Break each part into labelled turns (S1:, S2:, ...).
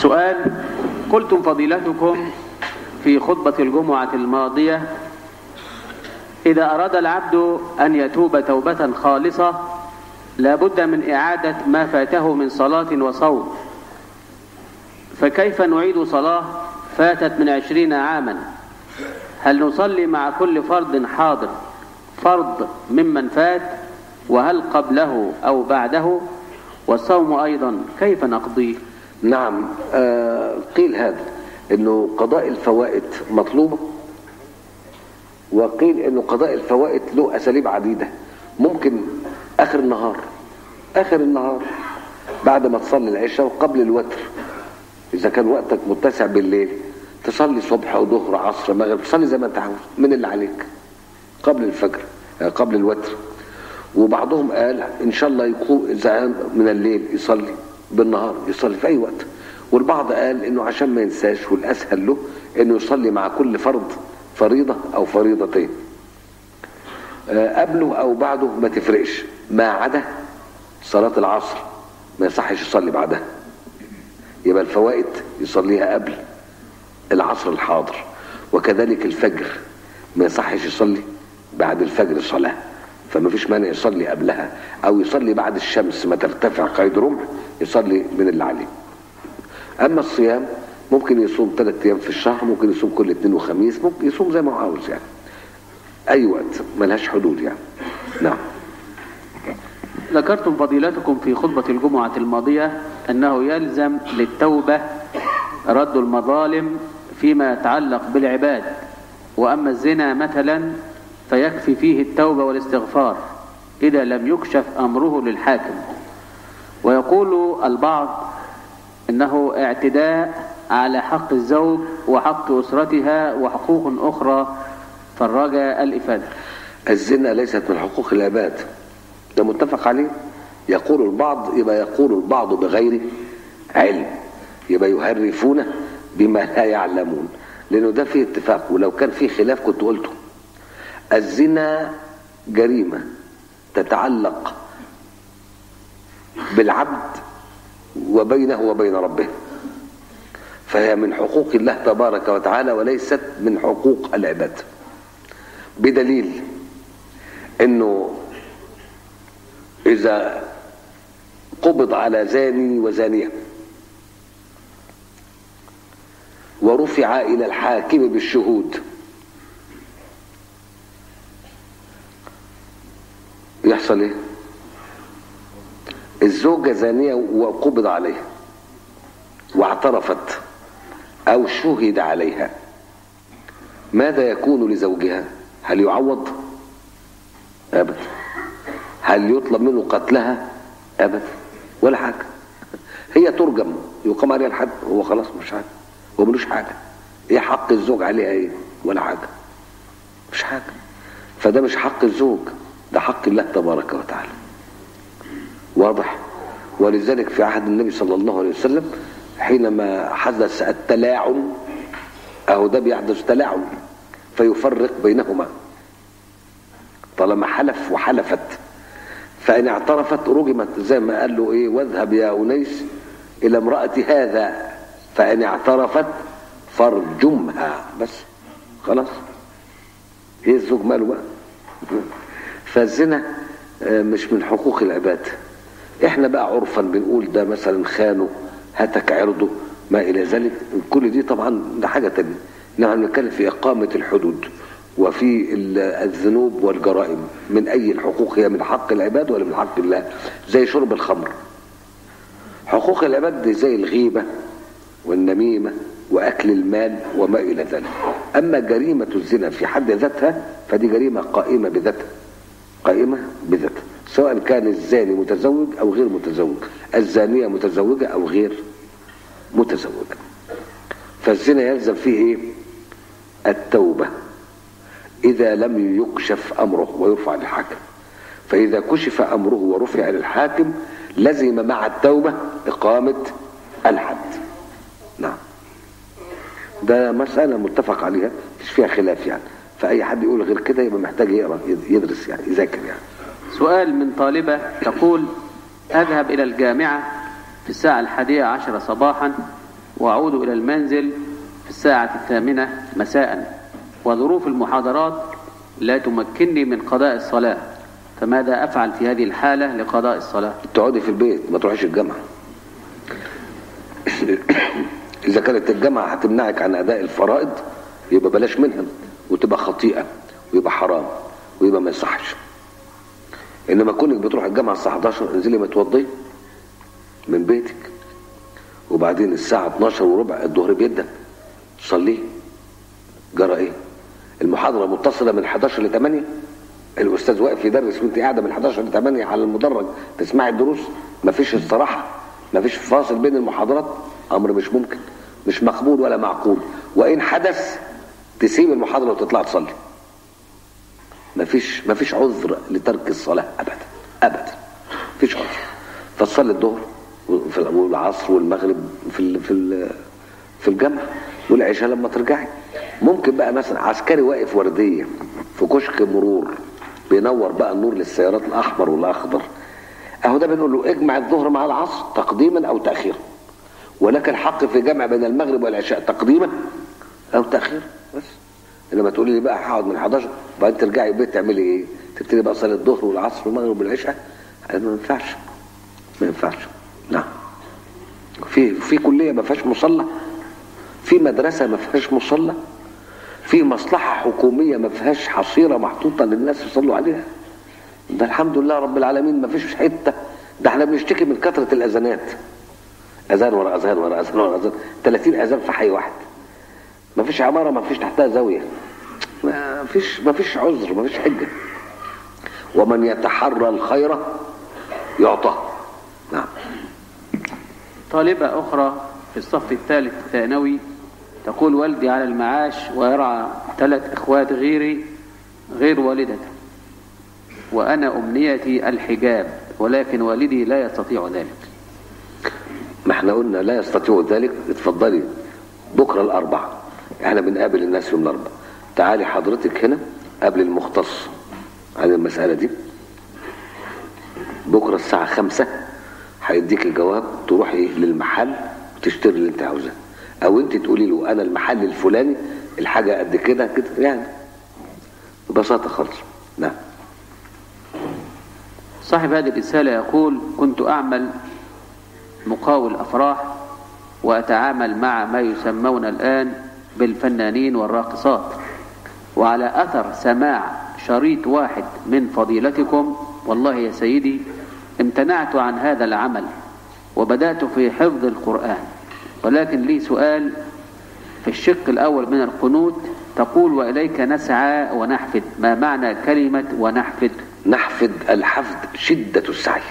S1: سؤال قلتم فضيلتكم في خطبة الجمعة الماضية إذا أراد العبد أن يتوب توبة خالصة لا بد من إعادة ما فاته من صلاة وصوم فكيف نعيد صلاة فاتت من عشرين عاما هل نصلي مع كل فرض حاضر فرض ممن فات وهل قبله أو بعده والصوم أيضا كيف نقضيه
S2: نعم آه قيل هذا انه قضاء الفوائد مطلوبة وقيل انه قضاء الفوائد له اساليب عديدة ممكن اخر النهار اخر النهار بعد ما تصلي العشاء وقبل الوتر اذا كان وقتك متسع بالليل تصلي صبح او ظهر عصر مغرب تصلي زي ما انت عاوز من اللي عليك قبل الفجر قبل الوتر وبعضهم قال ان شاء الله يكون زهقان من الليل يصلي بالنهار يصلي في اي وقت والبعض قال انه عشان ما ينساش والاسهل له انه يصلي مع كل فرض فريضه او فريضتين قبله او بعده ما تفرقش ما عدا صلاه العصر ما يصحش يصلي بعدها يبقى الفوائد يصليها قبل العصر الحاضر وكذلك الفجر ما يصحش يصلي بعد الفجر صلاة فما فيش مانع يصلي قبلها او يصلي بعد الشمس ما ترتفع قيد رمح يصلي من اللي عليه اما الصيام ممكن يصوم ثلاث ايام في الشهر ممكن يصوم كل اثنين وخميس ممكن يصوم زي ما هو عاوز يعني اي وقت ملهاش حدود يعني نعم
S1: ذكرتم فضيلتكم في خطبة الجمعة الماضية أنه يلزم للتوبة رد المظالم فيما يتعلق بالعباد وأما الزنا مثلا فيكفي فيه التوبة والاستغفار إذا لم يكشف أمره للحاكم ويقول البعض إنه اعتداء على حق الزوج وحق أسرتها وحقوق أخرى فالرجاء الإفادة
S2: الزنا ليست من حقوق العباد ده متفق عليه يقول البعض يبقى يقول البعض بغير علم يبقى يهرفون بما لا يعلمون لانه ده فيه اتفاق ولو كان فيه خلاف كنت قلته الزنا جريمه تتعلق بالعبد وبينه وبين ربه فهي من حقوق الله تبارك وتعالى وليست من حقوق العباد بدليل انه اذا قبض على زاني وزانيه ورفع الى الحاكم بالشهود يحصل ايه الزوجة زانية وقبض عليها واعترفت او شهد عليها ماذا يكون لزوجها هل يعوض ابدا هل يطلب منه قتلها ابدا ولا حاجه هي ترجم يقام عليها الحد هو خلاص مش حاجه هو ملوش حاجه ايه حق الزوج عليها ايه ولا حاجه مش حاجه فده مش حق الزوج ده حق الله تبارك وتعالى واضح ولذلك في عهد النبي صلى الله عليه وسلم حينما حدث التلاعن اهو ده بيحدث تلاعن فيفرق بينهما طالما حلف وحلفت فإن اعترفت رجمت زي ما قال له إيه واذهب يا أنيس إلى امرأة هذا فإن اعترفت فارجمها بس خلاص هي الزوج ماله بقى فالزنا مش من حقوق العباد احنا بقى عرفا بنقول ده مثلا خانه هتك عرضه ما الى ذلك كل دي طبعا ده حاجه تانية نحن بنتكلم في اقامه الحدود وفي الذنوب والجرائم من اي الحقوق هي من حق العباد ولا من حق الله زي شرب الخمر حقوق العباد دي زي الغيبه والنميمه واكل المال وما الى ذلك اما جريمه الزنا في حد ذاتها فدي جريمه قائمه بذاتها قائمه بذاتها سواء كان الزاني متزوج او غير متزوج الزانيه متزوجه او غير متزوجه فالزنا يلزم فيه ايه التوبه إذا لم يكشف أمره ويرفع للحاكم فإذا كشف أمره ورفع للحاكم لزم مع التوبة إقامة الحد نعم ده مسألة متفق عليها مش فيها خلاف يعني فأي حد يقول غير كده يبقى محتاج يقرأ يدرس يعني يذاكر يعني
S1: سؤال من طالبة تقول أذهب إلى الجامعة في الساعة الحادية عشر صباحا وأعود إلى المنزل في الساعة الثامنة مساء وظروف المحاضرات لا تمكنني من قضاء الصلاة فماذا أفعل في هذه الحالة لقضاء الصلاة
S2: تقعدي في البيت ما تروحيش الجامعة إذا كانت الجامعة هتمنعك عن أداء الفرائض يبقى بلاش منها وتبقى خطيئة ويبقى حرام ويبقى ما يصحش إنما كونك بتروح الجامعة الساعة 11 انزلي متوضي من بيتك وبعدين الساعة 12 وربع الظهر بيدك تصلي جرى ايه المحاضرة متصلة من 11 ل 8 الأستاذ واقف يدرس وانت قاعدة من 11 ل 8 على المدرج تسمعي الدروس مفيش استراحة مفيش فاصل بين المحاضرات أمر مش ممكن مش مقبول ولا معقول وإن حدث تسيب المحاضرة وتطلع تصلي مفيش مفيش عذر لترك الصلاة أبدا أبدا مفيش عذر فتصلي الظهر والعصر والمغرب في ال في ال في الجامعة والعشاء لما ترجعي ممكن بقى مثلا عسكري واقف وردية في كشك مرور بينور بقى النور للسيارات الأحمر والأخضر أهو ده بنقول له اجمع الظهر مع العصر تقديما أو تأخيرا ولك الحق في جمع بين المغرب والعشاء تقديما أو تأخيرا بس انما تقولي لي بقى هقعد من 11 وبعدين ترجعي البيت تعملي ايه؟ تبتدي بقى صلاه الظهر والعصر والمغرب والعشاء ما ينفعش ما ينفعش نعم في في كليه ما فيهاش مصلى في مدرسه ما فيهاش مصلى في مصلحه حكوميه ما فيهاش حصيره محطوطه للناس يصلوا عليها ده الحمد لله رب العالمين ما فيش حته ده احنا بنشتكي من كثره الاذانات اذان ورا اذان ورا اذان ورا اذان 30 اذان في حي واحد ما فيش عماره ما فيش تحتها زاويه ما فيش ما فيش عذر ما فيش حجه ومن يتحرى الخير يعطى نعم
S1: طالبة أخرى في الصف الثالث الثانوي تقول والدي على المعاش ويرعى ثلاث إخوات غيري غير والدته وأنا أمنيتي الحجاب ولكن والدي لا يستطيع ذلك
S2: ما احنا قلنا لا يستطيع ذلك اتفضلي بكره الاربع احنا بنقابل الناس يوم الاربع تعالي حضرتك هنا قبل المختص عن المسألة دي بكرة الساعة خمسة هيديك الجواب تروحي ايه للمحل وتشتري اللي انت عاوزاه او انت تقولي له انا المحل الفلاني الحاجة قد كده كده يعني ببساطة خالص نعم
S1: صاحب هذه الرسالة يقول كنت أعمل مقاول أفراح وأتعامل مع ما يسمون الآن بالفنانين والراقصات وعلى أثر سماع شريط واحد من فضيلتكم والله يا سيدي امتنعت عن هذا العمل وبدأت في حفظ القرآن ولكن لي سؤال في الشق الأول من القنوت تقول وإليك نسعى ونحفد ما معنى كلمة ونحفد
S2: نحفد الحفد شدة السعي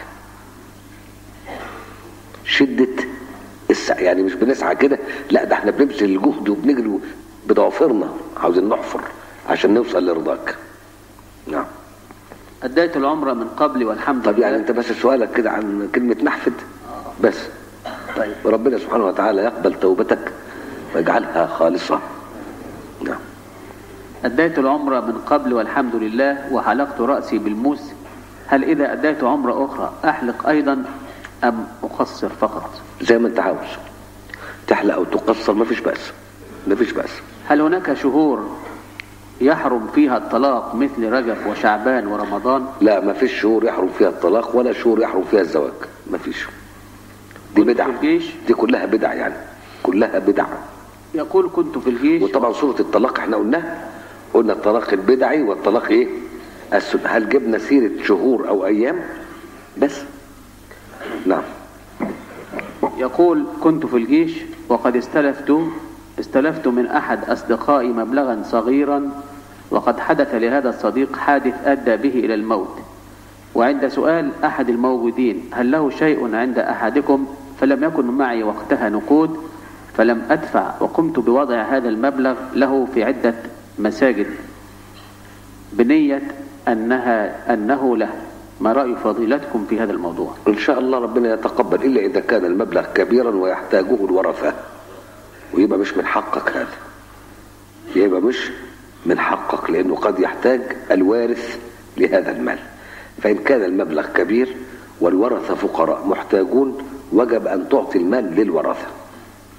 S2: شدة السعي يعني مش بنسعى كده لا ده احنا بنبذل الجهد وبنجري بضوافرنا عاوزين نحفر عشان نوصل لرضاك نعم
S1: أديت العمرة من قبل والحمد
S2: طب
S1: لله
S2: يعني انت بس سؤالك كده عن كلمة نحفد بس طيب ربنا سبحانه وتعالى يقبل توبتك ويجعلها خالصة نعم
S1: أديت العمرة من قبل والحمد لله وحلقت رأسي بالموس هل إذا أديت عمرة أخرى أحلق أيضا أم أقصر فقط
S2: زي ما انت عاوز تحلق او تقصر ما فيش بأس ما فيش بأس
S1: هل هناك شهور يحرم فيها الطلاق مثل رجب وشعبان ورمضان
S2: لا ما فيش شهور يحرم فيها الطلاق ولا شهور يحرم فيها الزواج ما فيش دي
S1: كنت
S2: بدعة
S1: في الجيش
S2: دي كلها بدعة يعني كلها بدعة
S1: يقول كنت في الجيش
S2: وطبعا صورة الطلاق احنا قلناها قلنا الطلاق البدعي والطلاق ايه السنة هل جبنا سيرة شهور او ايام بس نعم
S1: يقول كنت في الجيش وقد استلفت استلفت من أحد أصدقائي مبلغا صغيرا وقد حدث لهذا الصديق حادث أدى به إلى الموت وعند سؤال أحد الموجودين هل له شيء عند أحدكم فلم يكن معي وقتها نقود فلم أدفع وقمت بوضع هذا المبلغ له في عدة مساجد بنية أنها أنه له ما رأي فضيلتكم في هذا الموضوع
S2: ان شاء الله ربنا يتقبل الا اذا كان المبلغ كبيرا ويحتاجه الورثة ويبقى مش من حقك هذا يبقى مش من حقك لانه قد يحتاج الوارث لهذا المال فان كان المبلغ كبير والورثة فقراء محتاجون وجب ان تعطي المال للورثة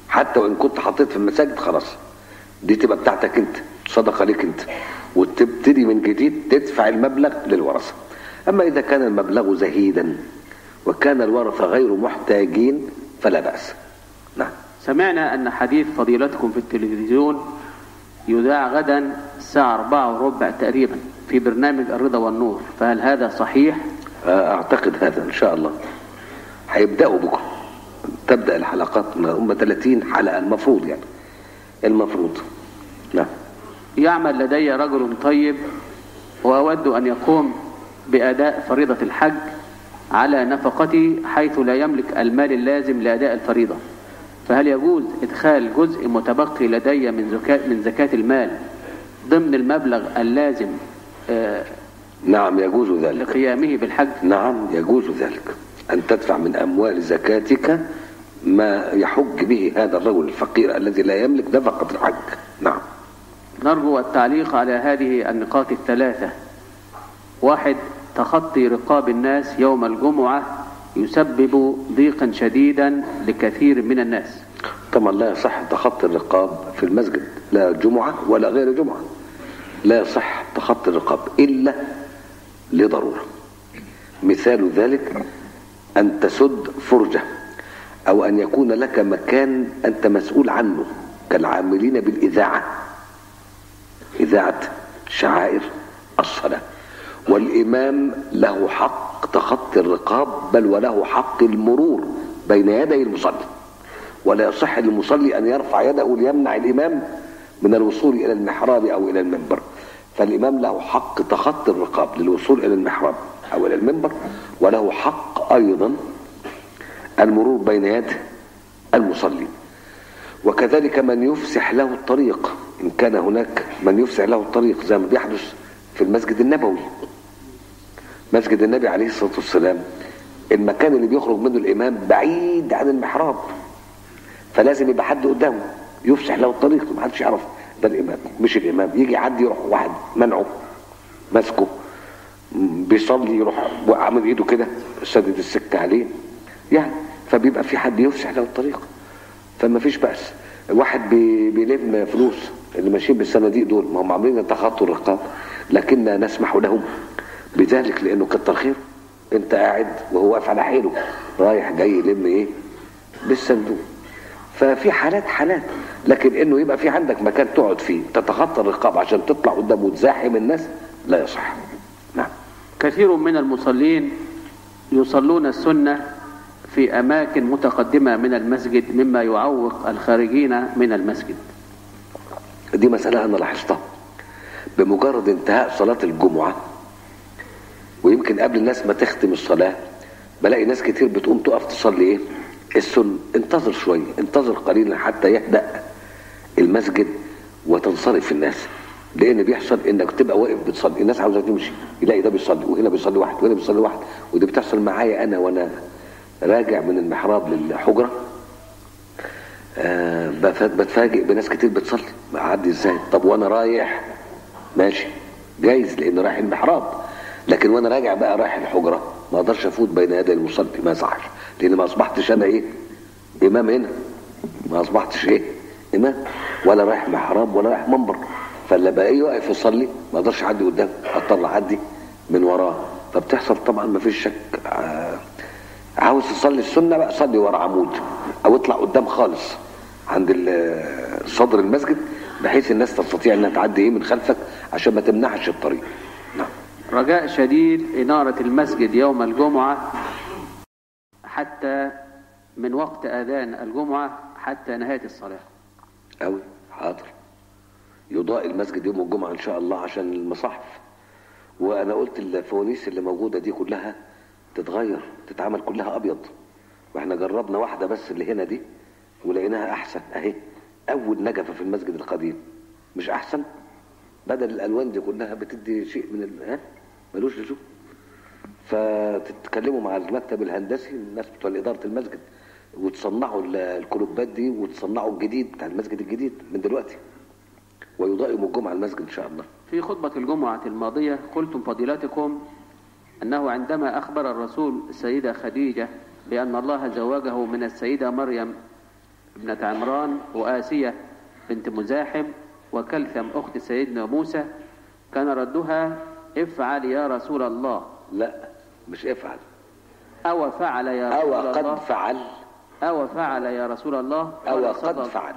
S2: حتى وان كنت حطيت في المساجد خلاص دي تبقى بتاعتك انت صدقه ليك انت وتبتدي من جديد تدفع المبلغ للورثه اما اذا كان المبلغ زهيدا وكان الورثه غير محتاجين فلا باس نعم
S1: سمعنا أن حديث فضيلتكم في التلفزيون يذاع غدا الساعة أربعة وربع تقريبا في برنامج الرضا والنور فهل هذا صحيح؟
S2: اعتقد هذا ان شاء الله هيبداوا بكره تبدا الحلقات هم 30 حلقه المفروض يعني المفروض نعم
S1: يعمل لدي رجل طيب وأود أن يقوم بأداء فريضة الحج على نفقتي حيث لا يملك المال اللازم لأداء الفريضة فهل يجوز إدخال جزء متبقي لدي من زكاة, من زكاة المال ضمن المبلغ اللازم آه،
S2: نعم يجوز ذلك
S1: لقيامه بالحج
S2: نعم يجوز ذلك أن تدفع من أموال زكاتك ما يحج به هذا الرجل الفقير الذي لا يملك نفقة الحج نعم
S1: نرجو التعليق على هذه النقاط الثلاثة واحد تخطي رقاب الناس يوم الجمعة يسبب ضيقا شديدا لكثير من الناس
S2: طبعا لا يصح تخطي الرقاب في المسجد لا جمعة ولا غير جمعة لا يصح تخطي الرقاب إلا لضرورة مثال ذلك أن تسد فرجة أو أن يكون لك مكان أنت مسؤول عنه كالعاملين بالإذاعة إذاعة شعائر الصلاة والإمام له حق تخطي الرقاب بل وله حق المرور بين يدي المصلي ولا يصح للمصلي أن يرفع يده ليمنع الإمام من الوصول إلى المحراب أو إلى المنبر فالإمام له حق تخطي الرقاب للوصول إلى المحراب أو إلى المنبر وله حق أيضا المرور بين يد المصلي وكذلك من يفسح له الطريق إن كان هناك من يفسح له الطريق زي ما بيحدث في المسجد النبوي مسجد النبي عليه الصلاة والسلام المكان اللي بيخرج منه الإمام بعيد عن المحراب فلازم يبقى حد قدامه يفسح له الطريق ما حدش يعرف ده الإمام مش الإمام يجي يعدي يروح واحد منعه ماسكه م- بيصلي يروح عامل ايده كده سدد السكة عليه يعني فبيبقى في حد يفسح له الطريق فما فيش بأس واحد بي- بيلم فلوس اللي ماشيين بالصناديق دول ما هم عاملين تخطوا الرقاب لكننا نسمح لهم بذلك لانه كتر خيره انت قاعد وهو واقف على حيله رايح جاي يلم ايه بالصندوق ففي حالات حالات لكن انه يبقى في عندك مكان تقعد فيه تتخطى الرقاب عشان تطلع قدام وتزاحم الناس لا يصح نعم
S1: كثير من المصلين يصلون السنة في أماكن متقدمة من المسجد مما يعوق الخارجين من المسجد
S2: دي مسألة أنا لاحظتها بمجرد انتهاء صلاة الجمعة ويمكن قبل الناس ما تختم الصلاة بلاقي ناس كتير بتقوم تقف تصلي ايه السن انتظر شوية انتظر قليلا حتى يهدأ المسجد وتنصرف الناس لان بيحصل انك تبقى واقف بتصلي الناس عاوزه تمشي يلاقي ده بيصلي وهنا بيصلي واحد وهنا بيصلي واحد ودي بتحصل معايا انا وانا راجع من المحراب للحجره آه بف- بتفاجئ بناس كتير بتصلي اعدي ازاي طب وانا رايح ماشي جايز لان رايح المحراب لكن وانا راجع بقى رايح الحجره ما اقدرش افوت بين يدي المصلي ما يصحش لان ما اصبحتش انا ايه امام هنا ما اصبحتش ايه امام ولا رايح محراب ولا رايح منبر فاللي بقى ايه واقف يصلي ما اقدرش اعدي قدام اضطر اعدي من وراه فبتحصل طبعا ما فيش شك آه، عاوز تصلي السنه بقى صلي ورا عمود او اطلع قدام خالص عند ال- صدر المسجد بحيث الناس تستطيع انها تعدي ايه من خلفك عشان ما تمنعش الطريق نعم
S1: رجاء شديد إنارة المسجد يوم الجمعة حتى من وقت أذان الجمعة حتى نهاية الصلاة
S2: أوي حاضر يضاء المسجد يوم الجمعة إن شاء الله عشان المصاحف وأنا قلت الفوانيس اللي موجودة دي كلها تتغير تتعمل كلها أبيض وإحنا جربنا واحدة بس اللي هنا دي ولقيناها أحسن أهي أول نجفة في المسجد القديم مش أحسن بدل الألوان دي كلها بتدي شيء من ال... ها ملوش لزوم فتتكلموا مع المكتب الهندسي الناس بتوع إدارة المسجد وتصنعوا ال- الكلوبات دي وتصنعوا الجديد بتاع المسجد الجديد من دلوقتي ويضاء يوم الجمعة المسجد إن شاء الله
S1: في خطبة الجمعة الماضية قلتم فضيلتكم أنه عندما أخبر الرسول السيدة خديجة بأن الله زوجه من السيدة مريم ابنة عمران وآسية بنت مزاحم وكلثم أخت سيدنا موسى كان ردها افعل يا رسول الله
S2: لا مش افعل
S1: أو فعل يا
S2: أو
S1: رسول
S2: قد
S1: الله
S2: فعل
S1: أو فعل يا رسول الله
S2: أو
S1: قال
S2: قد
S1: صدق.
S2: فعل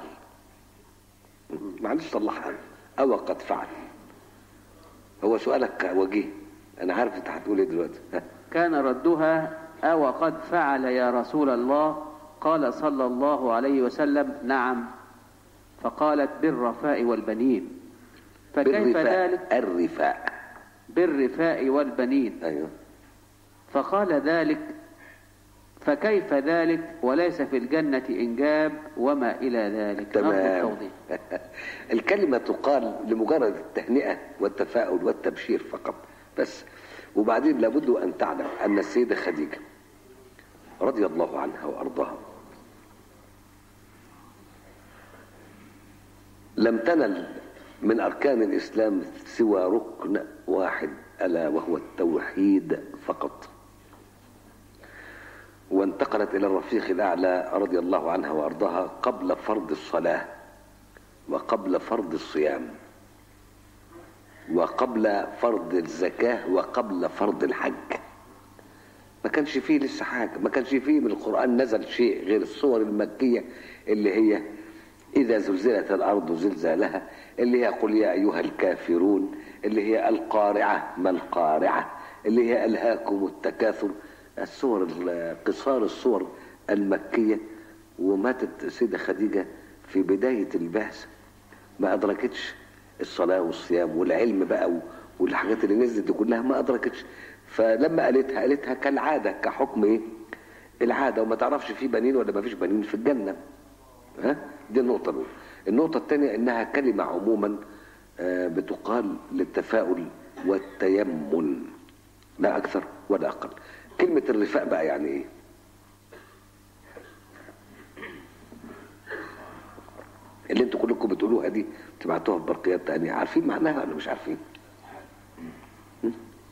S2: معلش صلحها أو قد فعل هو سؤالك وجيه أنا عارف أنت هتقول إيه دلوقتي ها.
S1: كان ردها أو قد فعل يا رسول الله قال صلى الله عليه وسلم نعم فقالت بالرفاء والبنين فكيف
S2: بالرفاء
S1: ذلك
S2: الرفاء
S1: بالرفاء والبنين
S2: أيوه
S1: فقال ذلك فكيف ذلك وليس في الجنة إنجاب وما إلى ذلك نرجو
S2: تمام
S1: التوضيح
S2: الكلمة تقال لمجرد التهنئة والتفاؤل والتبشير فقط بس وبعدين لابد أن تعلم أن السيدة خديجة رضي الله عنها وأرضاها لم تنل من أركان الإسلام سوى ركن واحد ألا وهو التوحيد فقط وانتقلت إلى الرفيق الأعلى رضي الله عنها وأرضاها قبل فرض الصلاة وقبل فرض الصيام وقبل فرض الزكاة وقبل فرض الحج ما كانش فيه لسه حاجة ما كانش فيه من القرآن نزل شيء غير الصور المكية اللي هي إذا زلزلت الأرض زلزالها اللي هي قل يا أيها الكافرون اللي هي القارعة ما القارعة اللي هي ألهاكم التكاثر الصور قصار الصور المكية وماتت السيدة خديجة في بداية البعث ما أدركتش الصلاة والصيام والعلم بقى والحاجات اللي نزلت دي كلها ما أدركتش فلما قالتها قالتها كالعادة كحكم إيه؟ العادة وما تعرفش في بنين ولا ما فيش بنين في الجنة ها دي النقطة الأولى النقطة الثانية إنها كلمة عموما آه، بتقال للتفاؤل والتيمن لا أكثر ولا أقل كلمة الرفاء بقى يعني إيه اللي انتوا كلكم بتقولوها دي تبعتوها في برقيات تانية عارفين معناها ولا مش عارفين م?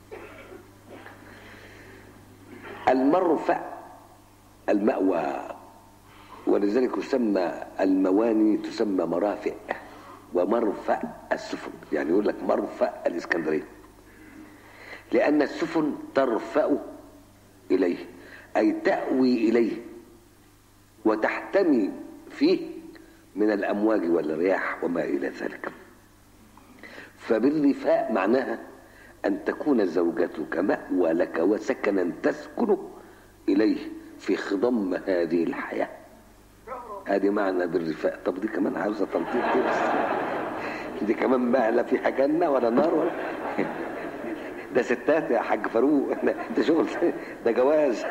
S2: المرفأ المأوى ولذلك يسمى المواني تسمى مرافئ ومرفأ السفن يعني يقول لك مرفأ الإسكندرية لأن السفن ترفأ إليه أي تأوي إليه وتحتمي فيه من الأمواج والرياح وما إلى ذلك فبالرفاء معناها أن تكون زوجتك مأوى لك وسكنا تسكن إليه في خضم هذه الحياة هذه معنى بالرفاء طب دي كمان عاوزة تنطيط دي بس دي كمان بقى لا فيها جنة ولا نار ولا ده ستات يا حاج فاروق ده شغل ده جواز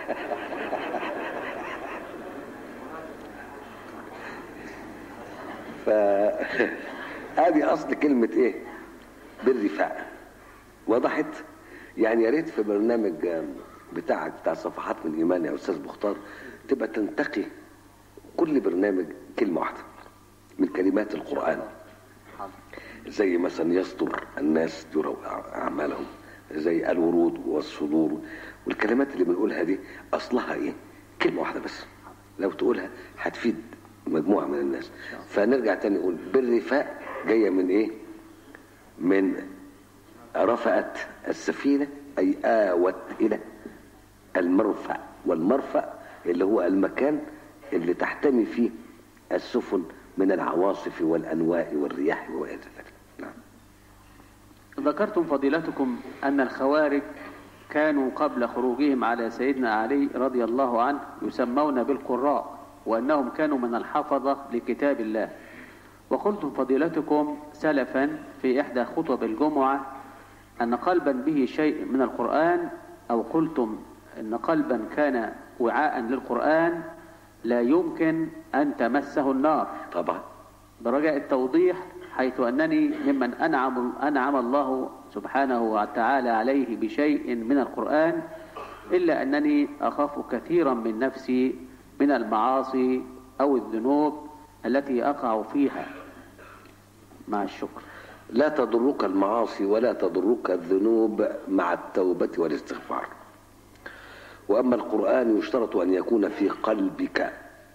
S2: ف ادي اصل كلمه ايه بالرفاق وضحت يعني يا ريت في برنامج بتاعك بتاع صفحات من ايمان يا استاذ مختار تبقى تنتقي كل برنامج كلمه واحده من كلمات القران زي مثلا يستر الناس يروا اعمالهم زي الورود والصدور والكلمات اللي بنقولها دي اصلها ايه كلمه واحده بس لو تقولها هتفيد مجموعه من الناس فنرجع تاني نقول بالرفاء جايه من ايه من رفعت السفينه اي اوت الى المرفأ والمرفأ اللي هو المكان اللي تحتمي فيه السفن من العواصف والانواء والرياح وغير ذلك نعم
S1: ذكرتم فضيلتكم أن الخوارج كانوا قبل خروجهم على سيدنا علي رضي الله عنه يسمون بالقراء وأنهم كانوا من الحفظة لكتاب الله وقلتم فضيلتكم سلفا في إحدى خطب الجمعة أن قلبا به شيء من القرآن أو قلتم أن قلبا كان وعاء للقرآن لا يمكن أن تمسه النار
S2: طبعا
S1: برجاء التوضيح حيث أنني ممن أنعم, أنعم الله سبحانه وتعالى عليه بشيء من القرآن إلا أنني أخاف كثيرا من نفسي من المعاصي أو الذنوب التي أقع فيها مع الشكر
S2: لا تضرك المعاصي ولا تضرك الذنوب مع التوبة والاستغفار وأما القرآن يشترط أن يكون في قلبك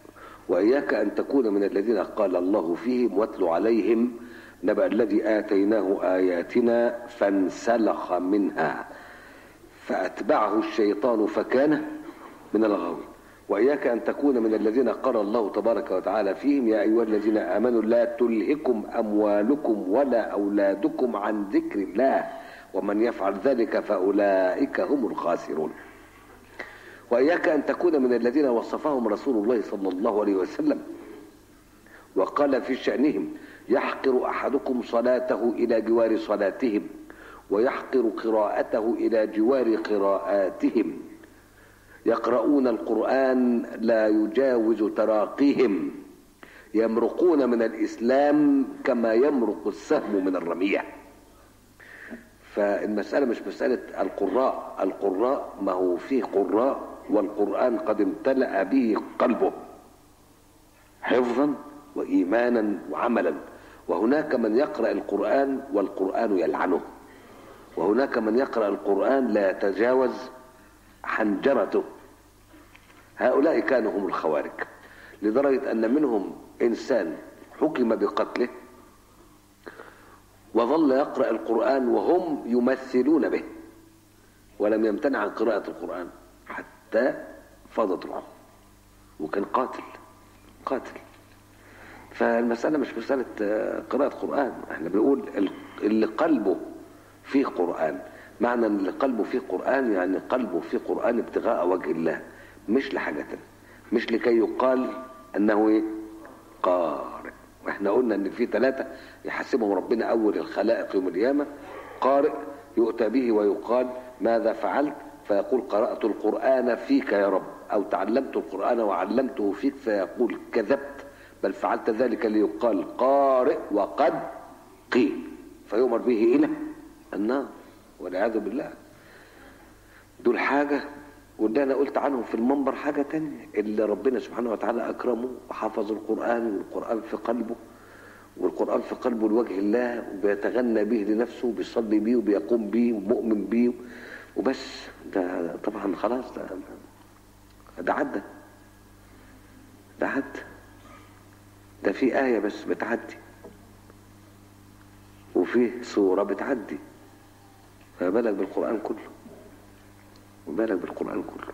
S2: وإياك أن تكون من الذين قال الله فيهم واتل عليهم نبأ الذي آتيناه آياتنا فانسلخ منها فأتبعه الشيطان فكان من الغاوي وإياك أن تكون من الذين قال الله تبارك وتعالى فيهم يا أيها الذين آمنوا لا تلهكم أموالكم ولا أولادكم عن ذكر الله ومن يفعل ذلك فأولئك هم الخاسرون وإياك أن تكون من الذين وصفهم رسول الله صلى الله عليه وسلم وقال في شأنهم يحقر أحدكم صلاته إلى جوار صلاتهم ويحقر قراءته إلى جوار قراءاتهم يقرؤون القرآن لا يجاوز تراقيهم يمرقون من الإسلام كما يمرق السهم من الرمية فالمسألة مش مسألة القراء القراء ما هو فيه قراء والقرآن قد امتلأ به قلبه حفظا وإيمانا وعملا وهناك من يقرأ القرآن والقرآن يلعنه وهناك من يقرأ القرآن لا يتجاوز حنجرته هؤلاء كانوا هم الخوارج لدرجة أن منهم إنسان حكم بقتله وظل يقرأ القرآن وهم يمثلون به ولم يمتنع عن قراءة القرآن حتى فاضت روحه وكان قاتل قاتل فالمسألة مش مسألة قراءة قرآن احنا بنقول اللي قلبه فيه قرآن معنى ان اللي قلبه فيه قرآن يعني قلبه فيه قرآن ابتغاء وجه الله مش لحاجة تانية مش لكي يقال انه ايه قارئ واحنا قلنا ان في ثلاثة يحسبهم ربنا اول الخلائق يوم القيامة قارئ يؤتى به ويقال ماذا فعلت فيقول قرأت القرآن فيك يا رب او تعلمت القرآن وعلمته فيك فيقول كذبت بل فعلت ذلك ليقال قارئ وقد قيل فيؤمر به الى النار والعياذ بالله دول حاجة واللي انا قلت عنهم في المنبر حاجة تانية اللي ربنا سبحانه وتعالى اكرمه وحفظ القرآن والقرآن في قلبه والقرآن في قلبه لوجه الله وبيتغنى به لنفسه وبيصلي بيه وبيقوم بيه ومؤمن بيه وبس ده طبعا خلاص ده ده عدى ده عدى ده في آية بس بتعدي وفيه سورة بتعدي فما بالك بالقرآن كله ما بالك بالقرآن كله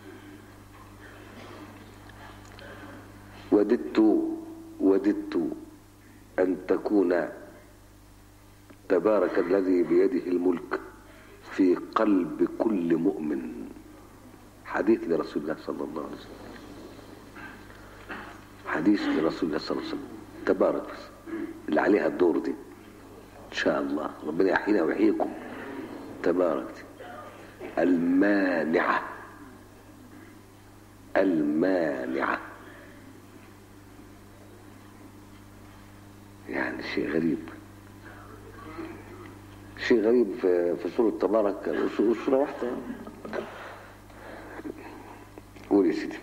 S2: وددت وددت أن تكون تبارك الذي بيده الملك في قلب كل مؤمن حديث لرسول الله صلى الله عليه وسلم حديث لرسول الله صلى الله عليه وسلم تبارك بس اللي عليها الدور دي ان شاء الله ربنا يحيينا ويحييكم تبارك دي. المانعة المانعة يعني شيء غريب شيء غريب في, في سورة تبارك سورة واحدة قول يا سيدي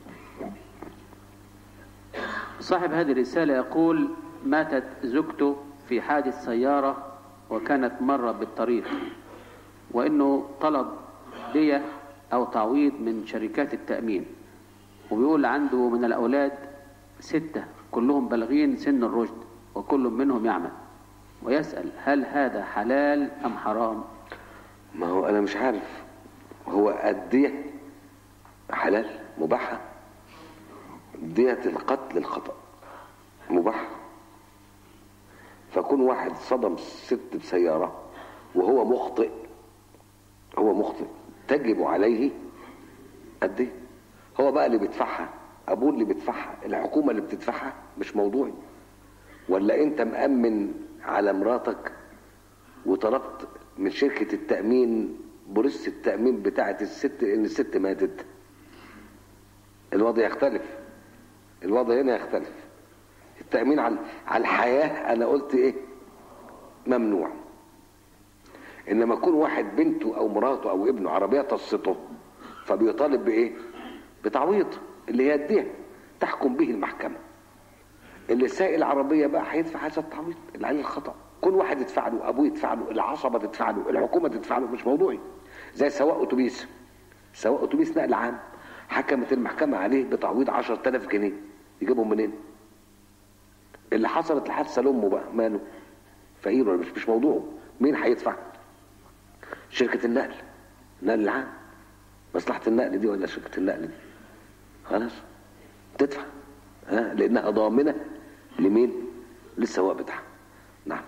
S1: صاحب هذه الرسالة يقول ماتت زوجته في حادث سيارة وكانت مرة بالطريق وانه طلب دية او تعويض من شركات التأمين وبيقول عنده من الاولاد ستة كلهم بالغين سن الرشد وكل منهم يعمل ويسأل هل هذا حلال ام حرام
S2: ما هو انا مش عارف هو الدية حلال مباحة دية القتل الخطأ مباح فكون واحد صدم ست بسيارة وهو مخطئ هو مخطئ تجب عليه الدية هو بقى اللي بيدفعها ابوه اللي بيدفعها الحكومة اللي بتدفعها مش موضوعي ولا انت مأمن على مراتك وطلبت من شركة التأمين بوليس التأمين بتاعة الست ان الست ماتت الوضع يختلف الوضع هنا يختلف التأمين على على الحياة أنا قلت إيه ممنوع إنما يكون واحد بنته أو مراته أو ابنه عربية تصته فبيطالب بإيه بتعويض اللي هي الدية تحكم به المحكمة اللي سائل العربية بقى هيدفع هذا التعويض اللي عليه الخطأ كل واحد يدفع له أبوه يدفع له العصبة تدفع له الحكومة تدفع له مش موضوعي زي سواق أتوبيس سواق أتوبيس نقل عام حكمت المحكمة عليه بتعويض 10000 جنيه يجيبهم منين اللي حصلت الحادثه لامه بقى ماله فقير ولا مش مش موضوعه مين هيدفع شركه النقل النقل العام مصلحه النقل دي ولا شركه النقل دي خلاص تدفع ها لانها ضامنه لمين للسواق بتاعها نعم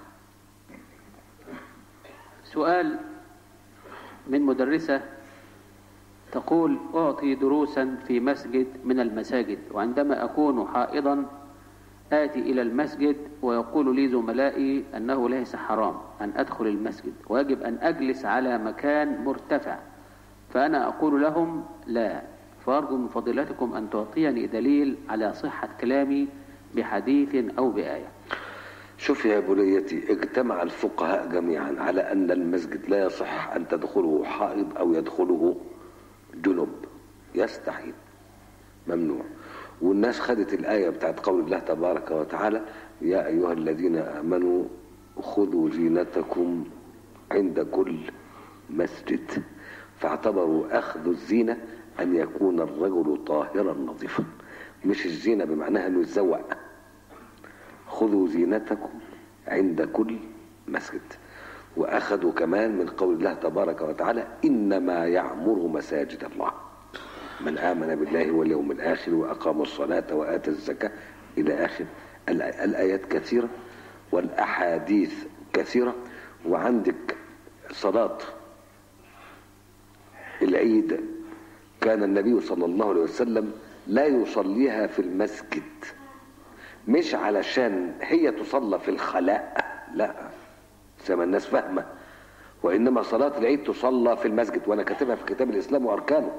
S1: سؤال من مدرسة تقول أعطي دروسا في مسجد من المساجد وعندما أكون حائضا آتي إلى المسجد ويقول لي زملائي أنه ليس حرام أن أدخل المسجد ويجب أن أجلس على مكان مرتفع فأنا أقول لهم لا فأرجو من فضيلتكم أن تعطيني دليل على صحة كلامي بحديث أو بآية
S2: شوف يا بنيتي اجتمع الفقهاء جميعا على ان المسجد لا يصح ان تدخله حائض او يدخله جنب يستحيل ممنوع والناس خدت الآية بتاعت قول الله تبارك وتعالى يا أيها الذين آمنوا خذوا زينتكم عند كل مسجد فاعتبروا أخذ الزينة أن يكون الرجل طاهرا نظيفا مش الزينة بمعناها أنه يتزوق خذوا زينتكم عند كل مسجد واخذوا كمان من قول الله تبارك وتعالى انما يعمر مساجد الله من امن بالله واليوم الاخر واقام الصلاه واتى الزكاه الى اخر الايات كثيره والاحاديث كثيره وعندك صلاه العيد كان النبي صلى الله عليه وسلم لا يصليها في المسجد مش علشان هي تصلى في الخلاء لا زي ما الناس فاهمه وانما صلاه العيد تصلى في المسجد وانا كاتبها في كتاب الاسلام واركانه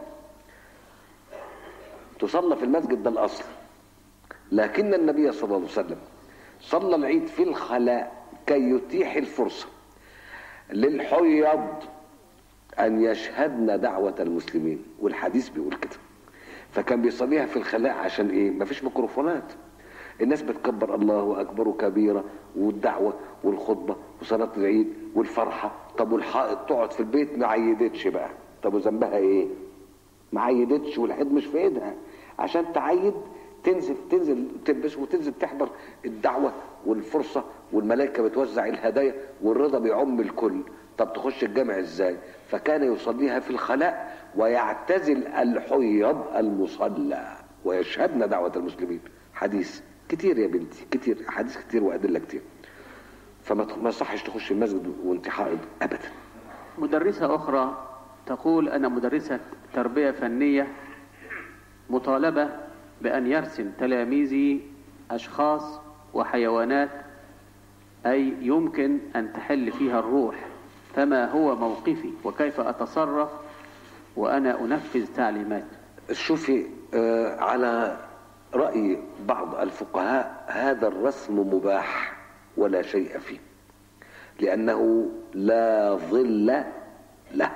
S2: تصلى في المسجد ده الاصل لكن النبي صلى الله عليه وسلم صلى العيد في الخلاء كي يتيح الفرصه للحيض ان يشهدن دعوه المسلمين والحديث بيقول كده فكان بيصليها في الخلاء عشان ايه مفيش ميكروفونات الناس بتكبر الله اكبر كبيره والدعوه والخطبه وصلاه العيد والفرحه طب والحائط تقعد في البيت ما عيدتش بقى طب وذنبها ايه ما عيدتش والعيد مش في ايدها عشان تعيد تنزل تنزل تلبس وتنزل تحضر الدعوه والفرصه والملائكه بتوزع الهدايا والرضا بيعم الكل طب تخش الجامع ازاي فكان يصليها في الخلاء ويعتزل الحيض المصلى ويشهدن دعوه المسلمين حديث كتير يا بنتي كتير احاديث كتير وادله كتير فما ما يصحش تخش المسجد وانت حائض ابدا
S1: مدرسة أخرى تقول أنا مدرسة تربية فنية مطالبة بأن يرسم تلاميذي أشخاص وحيوانات أي يمكن أن تحل فيها الروح فما هو موقفي وكيف أتصرف وأنا أنفذ تعليمات
S2: شوفي آه على رأي بعض الفقهاء هذا الرسم مباح ولا شيء فيه لأنه لا ظل له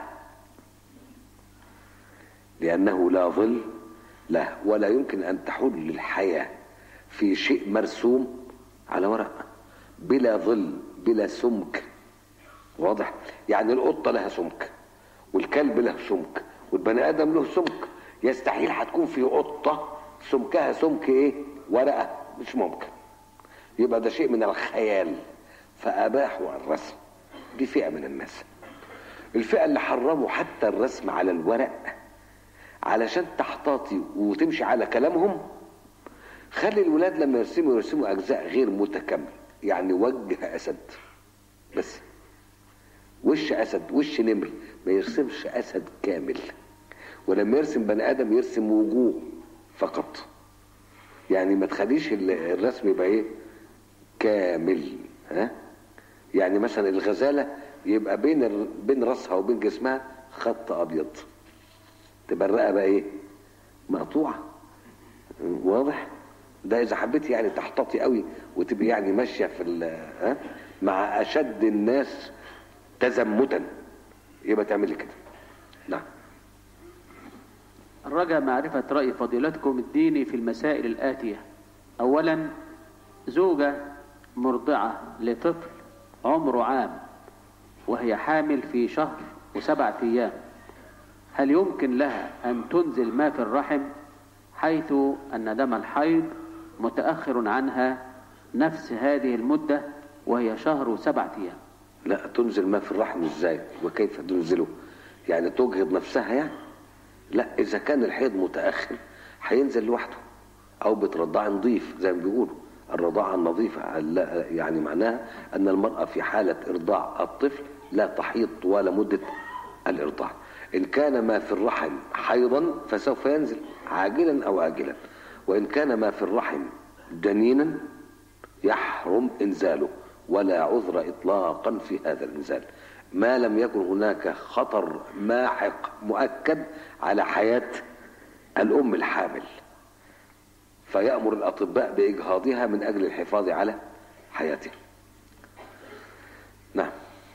S2: لأنه لا ظل له ولا يمكن أن تحل الحياة في شيء مرسوم على ورق بلا ظل بلا سمك واضح يعني القطة لها سمك والكلب له سمك والبني آدم له سمك يستحيل هتكون في قطة سمكها سمك ايه ورقة مش ممكن يبقى ده شيء من الخيال فأباحوا الرسم دي فئة من الناس الفئة اللي حرموا حتى الرسم على الورق علشان تحتاطي وتمشي على كلامهم خلي الولاد لما يرسموا يرسموا أجزاء غير متكاملة يعني وجه أسد بس وش أسد وش نمر ما يرسمش أسد كامل ولما يرسم بني آدم يرسم وجوه فقط يعني ما تخليش الرسم يبقى ايه كامل ها يعني مثلا الغزاله يبقى بين ال... بين راسها وبين جسمها خط ابيض تبقى الرقبه ايه مقطوعه واضح ده اذا حبيت يعني تحتاطي قوي وتبقي يعني ماشيه في ال... ها مع اشد الناس تزمتا يبقى تعملي كده نعم
S1: رجا معرفة رأي فضيلتكم الديني في المسائل الآتية أولا زوجة مرضعة لطفل عمره عام وهي حامل في شهر وسبعة أيام هل يمكن لها أن تنزل ما في الرحم حيث أن دم الحيض متأخر عنها نفس هذه المدة وهي شهر وسبعة أيام
S2: لا تنزل ما في الرحم ازاي وكيف تنزله يعني تجهض نفسها يعني لا اذا كان الحيض متاخر هينزل لوحده او بترضعي نظيف زي ما بيقولوا الرضاعه النظيفه لا- يعني معناها ان المراه في حاله ارضاع الطفل لا تحيض طوال مده الارضاع ان كان ما في الرحم حيضا فسوف ينزل عاجلا او اجلا وان كان ما في الرحم جنينا يحرم انزاله ولا عذر اطلاقا في هذا الانزال ما لم يكن هناك خطر ماحق مؤكد على حياه الام الحامل فيامر الاطباء باجهاضها من اجل الحفاظ على حياتها نعم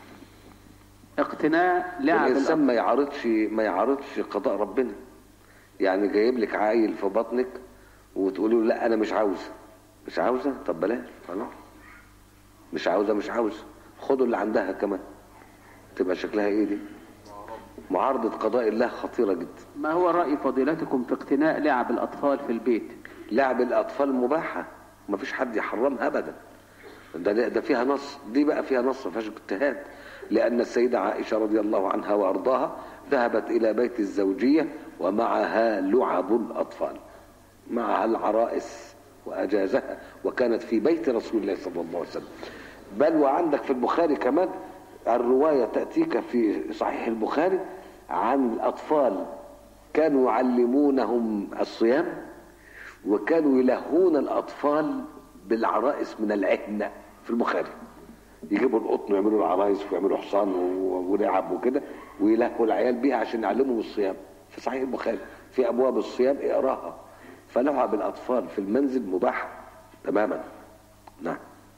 S1: اقتناء لعب
S2: الانسان
S1: الأطفال
S2: ما يعارضش ما يعارضش قضاء ربنا يعني جايب لك عيل في بطنك وتقولي له لا انا مش عاوزه مش عاوزه طب بلاش خلاص مش عاوزه مش عاوزه خدوا اللي عندها كمان تبقى شكلها ايه دي معارضه قضاء الله خطيره جدا
S1: ما هو رأي فضيلتكم في اقتناء لعب الأطفال في البيت
S2: لعب الاطفال مباحه ما فيش حد يحرمها ابدا ده ده فيها نص دي بقى فيها نص ما فيهاش اجتهاد لان السيده عائشه رضي الله عنها وارضاها ذهبت الى بيت الزوجيه ومعها لعب الاطفال معها العرائس واجازها وكانت في بيت رسول الله صلى الله عليه وسلم بل وعندك في البخاري كمان الروايه تاتيك في صحيح البخاري عن الاطفال كانوا يعلمونهم الصيام وكانوا يلهون الاطفال بالعرائس من العهن في البخاري يجيبوا القطن ويعملوا العرايس ويعملوا حصان و- ولعب وكده ويلهوا العيال بيها عشان يعلمهم الصيام في صحيح البخاري في ابواب الصيام اقراها فلعب الاطفال في المنزل مباح تماما نعم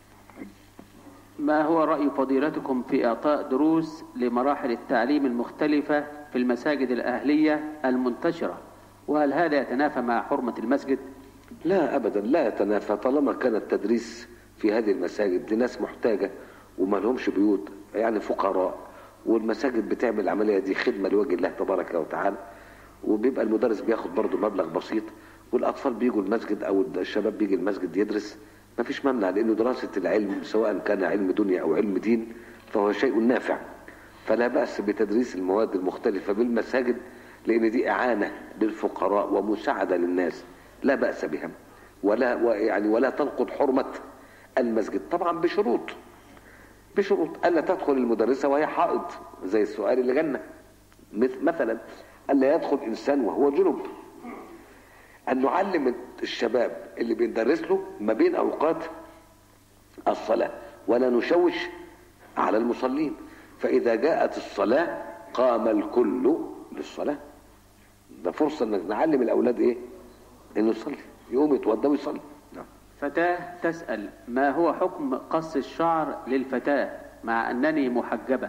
S1: ما هو رأي فضيلتكم في إعطاء دروس لمراحل التعليم المختلفة في المساجد الأهلية المنتشرة وهل هذا يتنافى مع حرمة المسجد
S2: لا ابدا لا يتنافى طالما كان التدريس في هذه المساجد لناس محتاجه وما لهمش بيوت يعني فقراء والمساجد بتعمل العمليه دي خدمه لوجه الله تبارك وتعالى وبيبقى المدرس بياخد برضه مبلغ بسيط والاطفال بيجوا المسجد او الشباب بيجي المسجد يدرس ما فيش ممنع لانه دراسه العلم سواء كان علم دنيا او علم دين فهو شيء نافع فلا باس بتدريس المواد المختلفه بالمساجد لان دي اعانه للفقراء ومساعده للناس لا باس بها ولا يعني ولا تنقض حرمه المسجد طبعا بشروط بشروط الا تدخل المدرسه وهي حائض زي السؤال اللي جالنا مث- مثلا الا يدخل انسان وهو جنب ان نعلم الشباب اللي بندرس له ما بين اوقات الصلاه ولا نشوش على المصلين فاذا جاءت الصلاه قام الكل للصلاه ده فرصه انك نعلم الاولاد ايه انه يصلي يقوم يتوضا ويصلي نعم
S1: فتاة تسأل ما هو حكم قص الشعر للفتاة مع أنني محجبة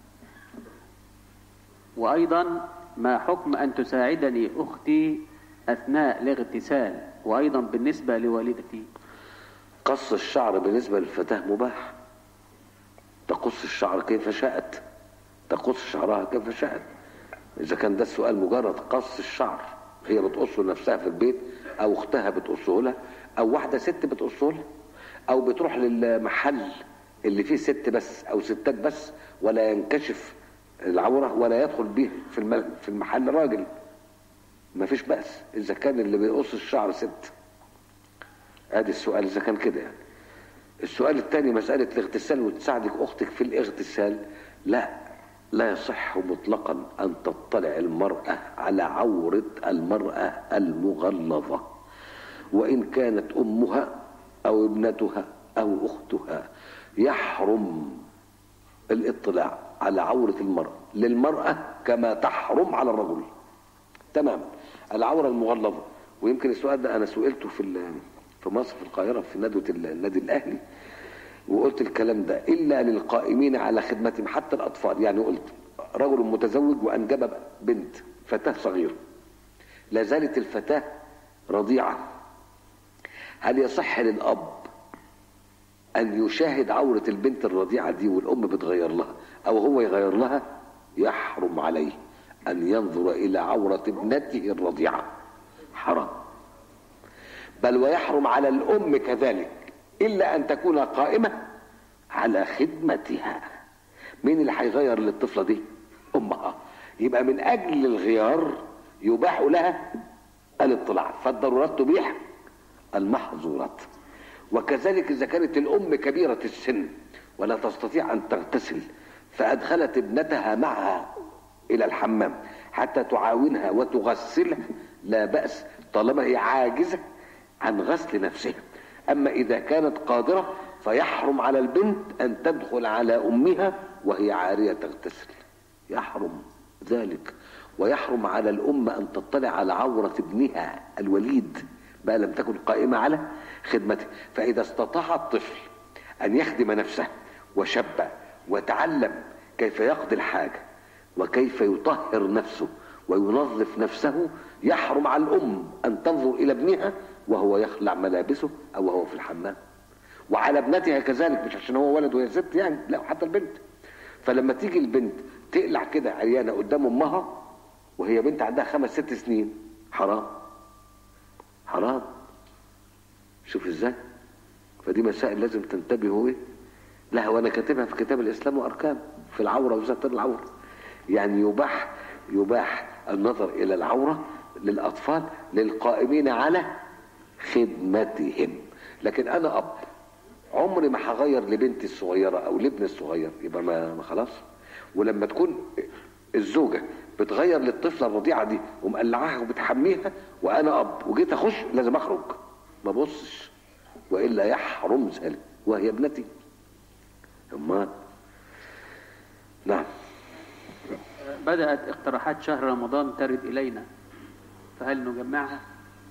S1: وأيضا ما حكم أن تساعدني أختي أثناء الاغتسال وأيضا بالنسبة لوالدتي
S2: قص الشعر بالنسبة للفتاة مباح تقص الشعر كيف شاءت تقص شعرها كيف شاءت إذا كان ده السؤال مجرد قص الشعر هي بتقصه لنفسها في البيت أو أختها بتقصه لها أو واحدة ست بتقصه لها أو بتروح للمحل اللي فيه ست بس أو ستات بس ولا ينكشف العورة ولا يدخل به في الم- في المحل راجل ما فيش بأس إذا كان اللي بيقص الشعر ست ادي السؤال اذا كان كده يعني السؤال الثاني مسألة الاغتسال وتساعدك أختك في الاغتسال لا لا يصح مطلقا أن تطلع المرأة على عورة المرأة المغلظة وإن كانت أمها أو ابنتها أو أختها يحرم الاطلاع على عورة المرأة للمرأة كما تحرم على الرجل تماما العورة المغلظة ويمكن السؤال ده أنا سئلته في ال- في مصر في القاهرة في ندوة ال- النادي الأهلي وقلت الكلام ده إلا للقائمين على خدمتهم حتى الأطفال يعني قلت رجل متزوج وأنجب بنت فتاة صغيرة لا زالت الفتاة رضيعة هل يصح للأب أن يشاهد عورة البنت الرضيعة دي والأم بتغير لها أو هو يغير لها يحرم عليه أن ينظر إلى عورة ابنته الرضيعة حرام بل ويحرم على الأم كذلك إلا أن تكون قائمة على خدمتها مين اللي هيغير للطفلة دي أمها يبقى من أجل الغيار يباح لها الاطلاع فالضرورات تبيح المحظورات وكذلك إذا كانت الأم كبيرة السن ولا تستطيع أن تغتسل فأدخلت ابنتها معها إلى الحمام حتى تعاونها وتغسلها لا بأس طالما هي عاجزة عن غسل نفسها أما إذا كانت قادرة فيحرم على البنت أن تدخل على أمها وهي عارية تغتسل يحرم ذلك ويحرم على الأم أن تطلع على عورة ابنها الوليد بقى لم تكن قائمة على خدمته فإذا استطاع الطفل أن يخدم نفسه وشب وتعلم كيف يقضي الحاجة وكيف يطهر نفسه وينظف نفسه يحرم على الأم أن تنظر إلى ابنها وهو يخلع ملابسه أو وهو في الحمام وعلى ابنتها كذلك مش عشان هو ولد وهي ست يعني لا حتى البنت فلما تيجي البنت تقلع كده عريانة قدام أمها وهي بنت عندها خمس ست سنين حرام حرام شوف ازاي فدي مسائل لازم تنتبهوا ايه لها وانا كاتبها في كتاب الاسلام واركان في العوره وستر العوره يعني يباح يباح النظر الى العوره للاطفال للقائمين على خدمتهم لكن انا اب عمري ما هغير لبنتي الصغيره او لابني الصغير يبقى ما, ما خلاص ولما تكون الزوجه بتغير للطفله الرضيعه دي ومقلعاها وبتحميها وانا اب وجيت اخش لازم اخرج ما بصش والا يحرم ذلك وهي ابنتي امال نعم
S1: بدأت اقتراحات شهر رمضان ترد إلينا فهل نجمعها؟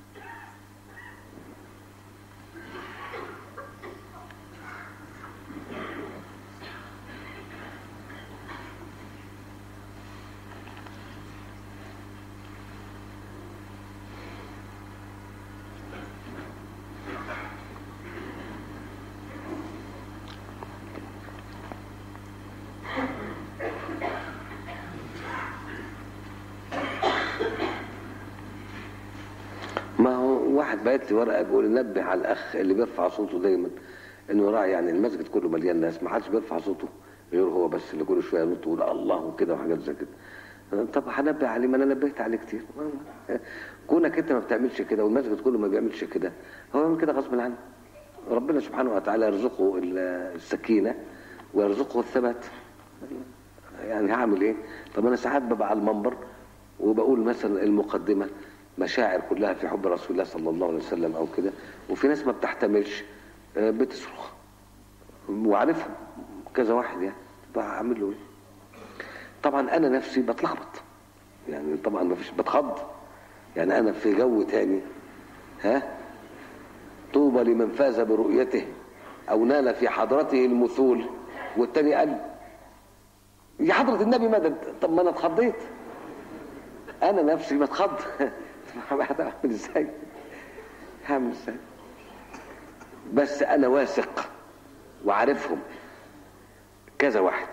S2: ما هو واحد بعت لي ورقه بيقول نبه على الاخ اللي بيرفع صوته دايما انه يراعي يعني المسجد كله مليان ناس ما حدش بيرفع صوته غير هو بس اللي كل شويه ينط ويقول الله وكده وحاجات زي كده طب هنبه عليه ما انا نبهت عليه كتير كونك انت ما بتعملش كده والمسجد كله ما بيعملش كده هو يعمل كده غصب عنه ربنا سبحانه وتعالى يرزقه السكينه ويرزقه الثبات يعني هعمل ايه طب انا ساعات ببقى على المنبر وبقول مثلا المقدمه مشاعر كلها في حب رسول الله صلى الله عليه وسلم او كده وفي ناس ما بتحتملش آه، بتصرخ وعارفهم كذا واحد يعني بعمل له ايه طبعا انا نفسي بتلخبط يعني طبعا ما فيش بتخض يعني انا في جو تاني ها طوبى لمن فاز برؤيته او نال في حضرته المثول والتاني قال يا حضرة النبي ماذا طب ما انا اتخضيت انا نفسي بتخض هعمل ازاي هعمل ازاي بس انا واثق وعارفهم كذا واحد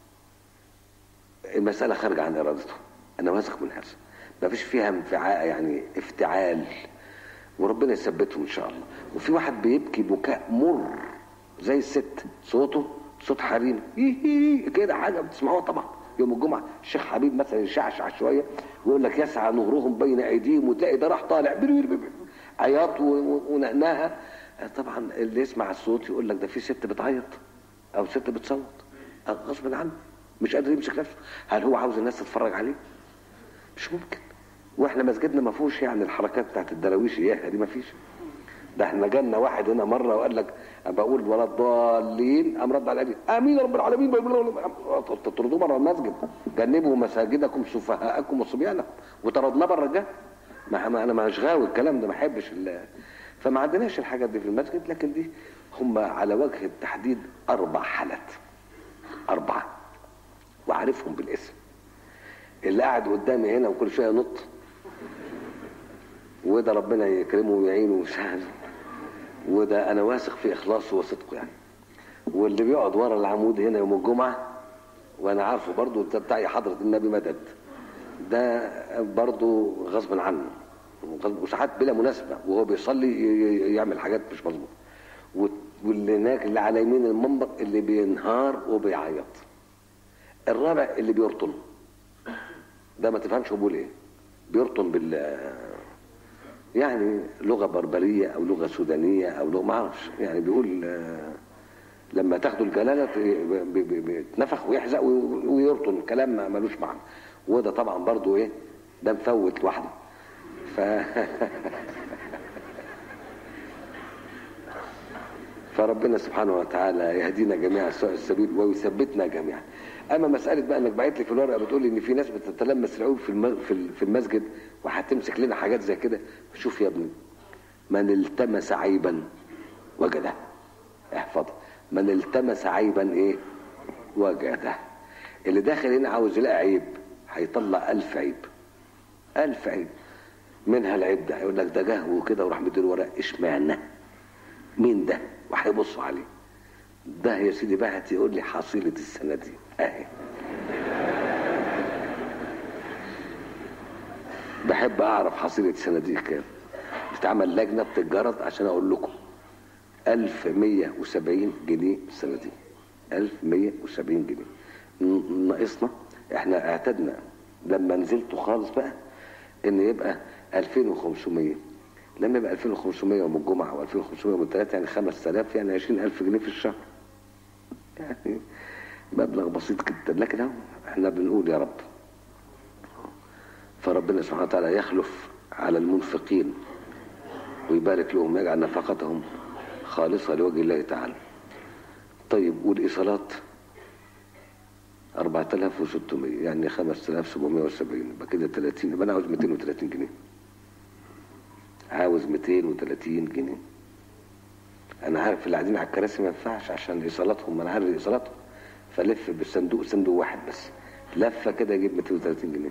S2: المسألة خارجة عن ارادته انا واثق من هذا ما فيش فيها انفعاء يعني افتعال وربنا يثبته ان شاء الله وفي واحد بيبكي بكاء مر زي الست صوته صوت حريم كده حاجه بتسمعوها طبعا يوم الجمعه الشيخ حبيب مثلا يشعشع شويه ويقول لك يسعى نورهم بين ايديهم وتلاقي ده راح طالع بير- بير- بير- عياط و- و- ونقناها طبعا اللي يسمع الصوت يقول لك ده في ست بتعيط او ست بتصوت غصب عنه مش قادر يمسك نفسه هل هو عاوز الناس تتفرج عليه مش ممكن واحنا مسجدنا ما فيهوش يعني الحركات بتاعت الدراويش اياها دي ما فيش ده احنا جالنا واحد هنا مره وقال لك بقول ولا الضالين قام رد على قال لي امين يا رب العالمين تطردوه بره المسجد جنبوا مساجدكم سفهاءكم وصبيانكم وطردناه بره الجهه ما ما انا مش غاوي الكلام ده ما احبش ال- فما عندناش الحاجات دي في المسجد لكن دي هم على وجه التحديد اربع حالات اربعه وعارفهم بالاسم اللي قاعد قدامي هنا وكل شويه ينط وده ربنا يكرمه ويعينه ويساعده وده انا واثق في اخلاصه وصدقه يعني واللي بيقعد ورا العمود هنا يوم الجمعه وانا عارفه برضه ده بتاعي حضره النبي مدد ده برضه غصب عنه وساعات بلا مناسبه وهو بيصلي ي- ي- يعمل حاجات مش مظبوطه و- واللي هناك اللي على يمين المنبر اللي بينهار وبيعيط الرابع اللي بيرطن ده ما تفهمش هو بيقول ايه بيرطن بال يعني لغه بربريه او لغه سودانيه او لغه ما اعرفش يعني بيقول آه، لما تاخدوا الجلاله ت- بي- بي- بيتنفخ ويحزق وي- ويرطن كلام ما- ملوش معنى وده طبعا برضو ايه ده مفوت لوحده ف فربنا سبحانه وتعالى يهدينا جميعا سواء السبيل ويثبتنا جميعا اما مساله بقى انك بعت لي في الورقه بتقول لي ان في ناس بتتلمس العيوب في الم- في ال- في المسجد وهتمسك لنا حاجات زي كده شوف يا ابني من التمس عيبا وجده احفظ من التمس عيبا ايه وجده اللي داخل هنا عاوز يلاقي عيب هيطلع ألف عيب ألف عيب منها العيب ده يقول لك ده جه وكده وراح مديله ورق اشمعنى مين ده وهيبصوا عليه ده يا سيدي بعت يقول لي حصيلة السنة دي اهي بحب اعرف حصيلة السنة دي كام بتعمل لجنة بتتجرد عشان اقول لكم 1170 جنيه السنة دي 1170 جنيه ن- ناقصنا احنا اعتدنا لما نزلتوا خالص بقى ان يبقى 2500 لما يبقى 2500 يوم الجمعة و2500 يوم الثلاث يعني 5000 يعني 20000 جنيه في الشهر يعني مبلغ بسيط جدا لكن اهو احنا بنقول يا رب فربنا سبحانه وتعالى يخلف على المنفقين ويبارك لهم ويجعل نفقتهم خالصة لوجه الله تعالى طيب والإيصالات 4600 يعني 5770 يبقى كده 30 يبقى أنا عاوز 230 جنيه عاوز 230 جنيه أنا عارف اللي قاعدين على الكراسي ما ينفعش عشان إيصالاتهم أنا عارف إيصالاتهم فلف بالصندوق صندوق واحد بس لفة كده يجيب 230 جنيه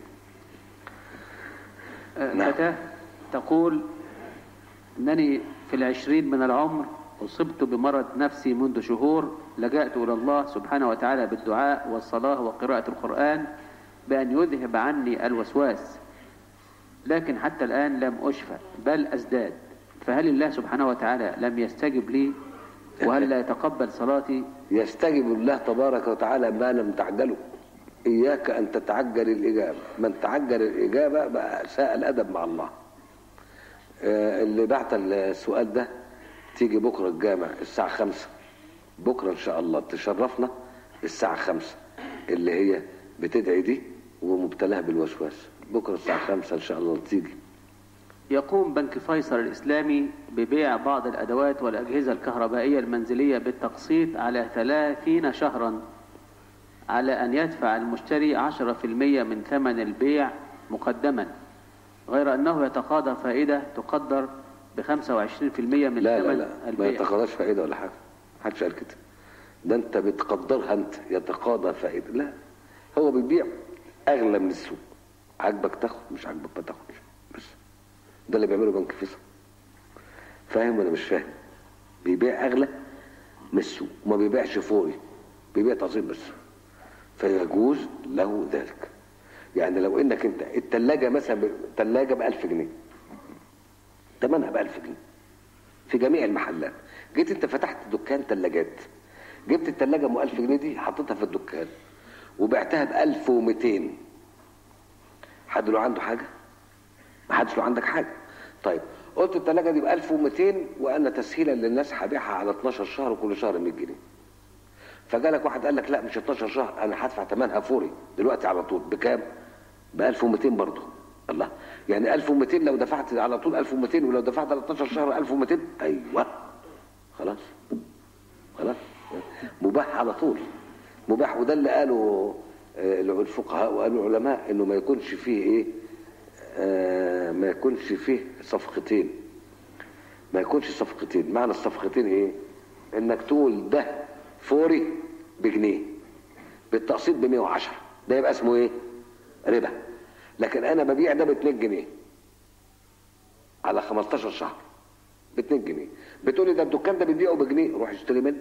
S1: آه،
S2: نعم.
S1: فتاة تقول أنني في العشرين من العمر أصبت بمرض نفسي منذ شهور لجأت إلى الله سبحانه وتعالى بالدعاء والصلاة وقراءة القرآن بأن يذهب عني الوسواس لكن حتى الآن لم أشفى بل أزداد فهل الله سبحانه وتعالى لم يستجب لي وهل لا يتقبل صلاتي
S2: يستجب الله تبارك وتعالى ما لم تعجله إياك أن تتعجل الإجابة من تعجل الإجابة بقى ساء الأدب مع الله آه، اللي بعت السؤال ده تيجي بكرة الجامع الساعة خمسة بكرة إن شاء الله تشرفنا الساعة خمسة اللي هي بتدعي دي ومبتلاها بالوسواس بكرة الساعة خمسة إن شاء الله تيجي
S1: يقوم بنك فيصل الإسلامي ببيع بعض الأدوات والأجهزة الكهربائية المنزلية بالتقسيط على 30 شهرا على أن يدفع المشتري 10% من ثمن البيع مقدما غير أنه يتقاضى فائدة تقدر ب 25% من
S2: لا لا
S1: ثمن
S2: لا ما
S1: البيع
S2: يتقاضاش فائدة ولا حاجة محدش قال كده ده انت بتقدرها انت يتقاضى فائدة لا هو بيبيع اغلى من السوق عاجبك تاخد مش عاجبك ما تاخدش بس ده اللي بيعمله بنك فيصل فاهم ولا مش فاهم بيبيع اغلى من السوق وما بيبيعش فوري بيبيع تقسيط بس فيجوز له ذلك يعني لو انك انت التلاجة مثلا التلاجة ب 1000 جنيه ثمنها ب 1000 جنيه في جميع المحلات جيت انت فتحت دكان ثلاجات جبت الثلاجه ام 1000 جنيه دي حطيتها في الدكان وبعتها ب 1200 حد له عنده حاجه ما حدش له عندك حاجه طيب قلت الثلاجه دي ب 1200 وانا تسهيلا للناس هبيعها على 12 شهر وكل شهر 100 جنيه فجالك واحد قال لك لا مش 12 شهر انا هدفع ثمنها فوري دلوقتي على طول بكام؟ ب 1200 برضه الله يعني 1200 لو دفعت على طول 1200 ولو دفعت على 12 شهر 1200 ايوه خلاص خلاص مباح على طول مباح وده اللي قاله آه، الفقهاء وقالوا العلماء انه ما يكونش فيه ايه آه، ما يكونش فيه صفقتين ما يكونش صفقتين معنى الصفقتين ايه انك تقول ده فوري بجنيه بالتقسيط ب 110 ده يبقى اسمه ايه ربا لكن انا ببيع ده ب 2 جنيه على 15 شهر ب 2 جنيه بتقولي ده الدكان ده بيبيعه بجنيه روح اشتري منه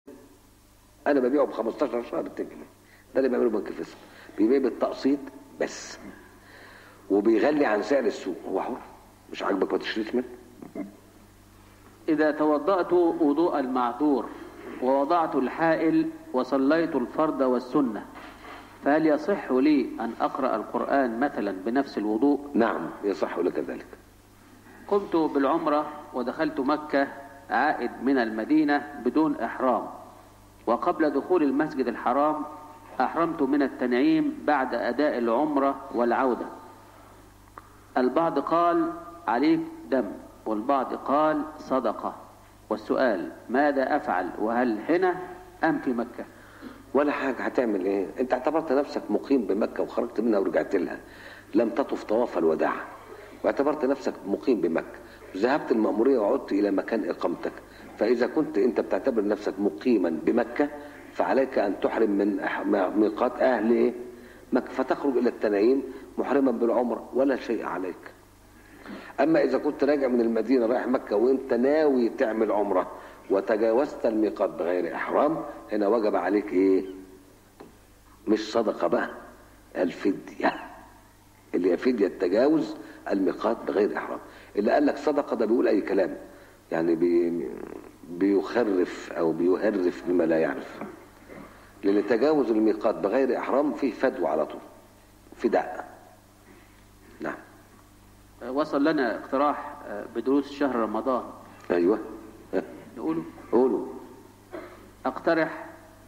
S2: انا ببيعه ب 15 شهر ب 2 جنيه ده اللي بيعمله بنك فيصل بيبيع بالتقسيط بس وبيغلي عن سعر السوق هو حر مش عاجبك ما تشتريش منه
S1: إذا توضأت وضوء المعذور ووضعت الحائل وصليت الفرض والسنة فهل يصح لي أن أقرأ القرآن مثلا بنفس الوضوء
S2: نعم يصح لك ذلك
S1: قمت بالعمرة ودخلت مكة عائد من المدينة بدون إحرام وقبل دخول المسجد الحرام أحرمت من التنعيم بعد أداء العمرة والعودة البعض قال عليك دم والبعض قال صدقة والسؤال ماذا أفعل وهل هنا أم في مكة
S2: ولا حاجة هتعمل ايه انت اعتبرت نفسك مقيم بمكة وخرجت منها ورجعت لها لم تطف طواف الوداع واعتبرت نفسك مقيم بمكة ذهبت المأمورية وعدت إلى مكان إقامتك فإذا كنت أنت بتعتبر نفسك مقيما بمكة فعليك أن تحرم من أح- ميقات أهل إيه؟ مكة فتخرج إلى التنعيم محرما بالعمرة ولا شيء عليك أما إذا كنت راجع من المدينة رايح مكة وأنت ناوي تعمل عمرة وتجاوزت الميقات بغير إحرام هنا وجب عليك إيه؟ مش صدقة بقى الفدية اللي هي فدية تجاوز الميقات بغير إحرام اللي قال لك صدقة ده بيقول أي كلام يعني بي بيخرف أو بيهرف بما لا يعرف لأن تجاوز الميقات بغير إحرام فيه فدوى على طول فداء نعم
S1: وصل لنا اقتراح آه، بدروس شهر رمضان
S2: أيوه ها،
S1: نقوله
S2: قولوا
S1: أقترح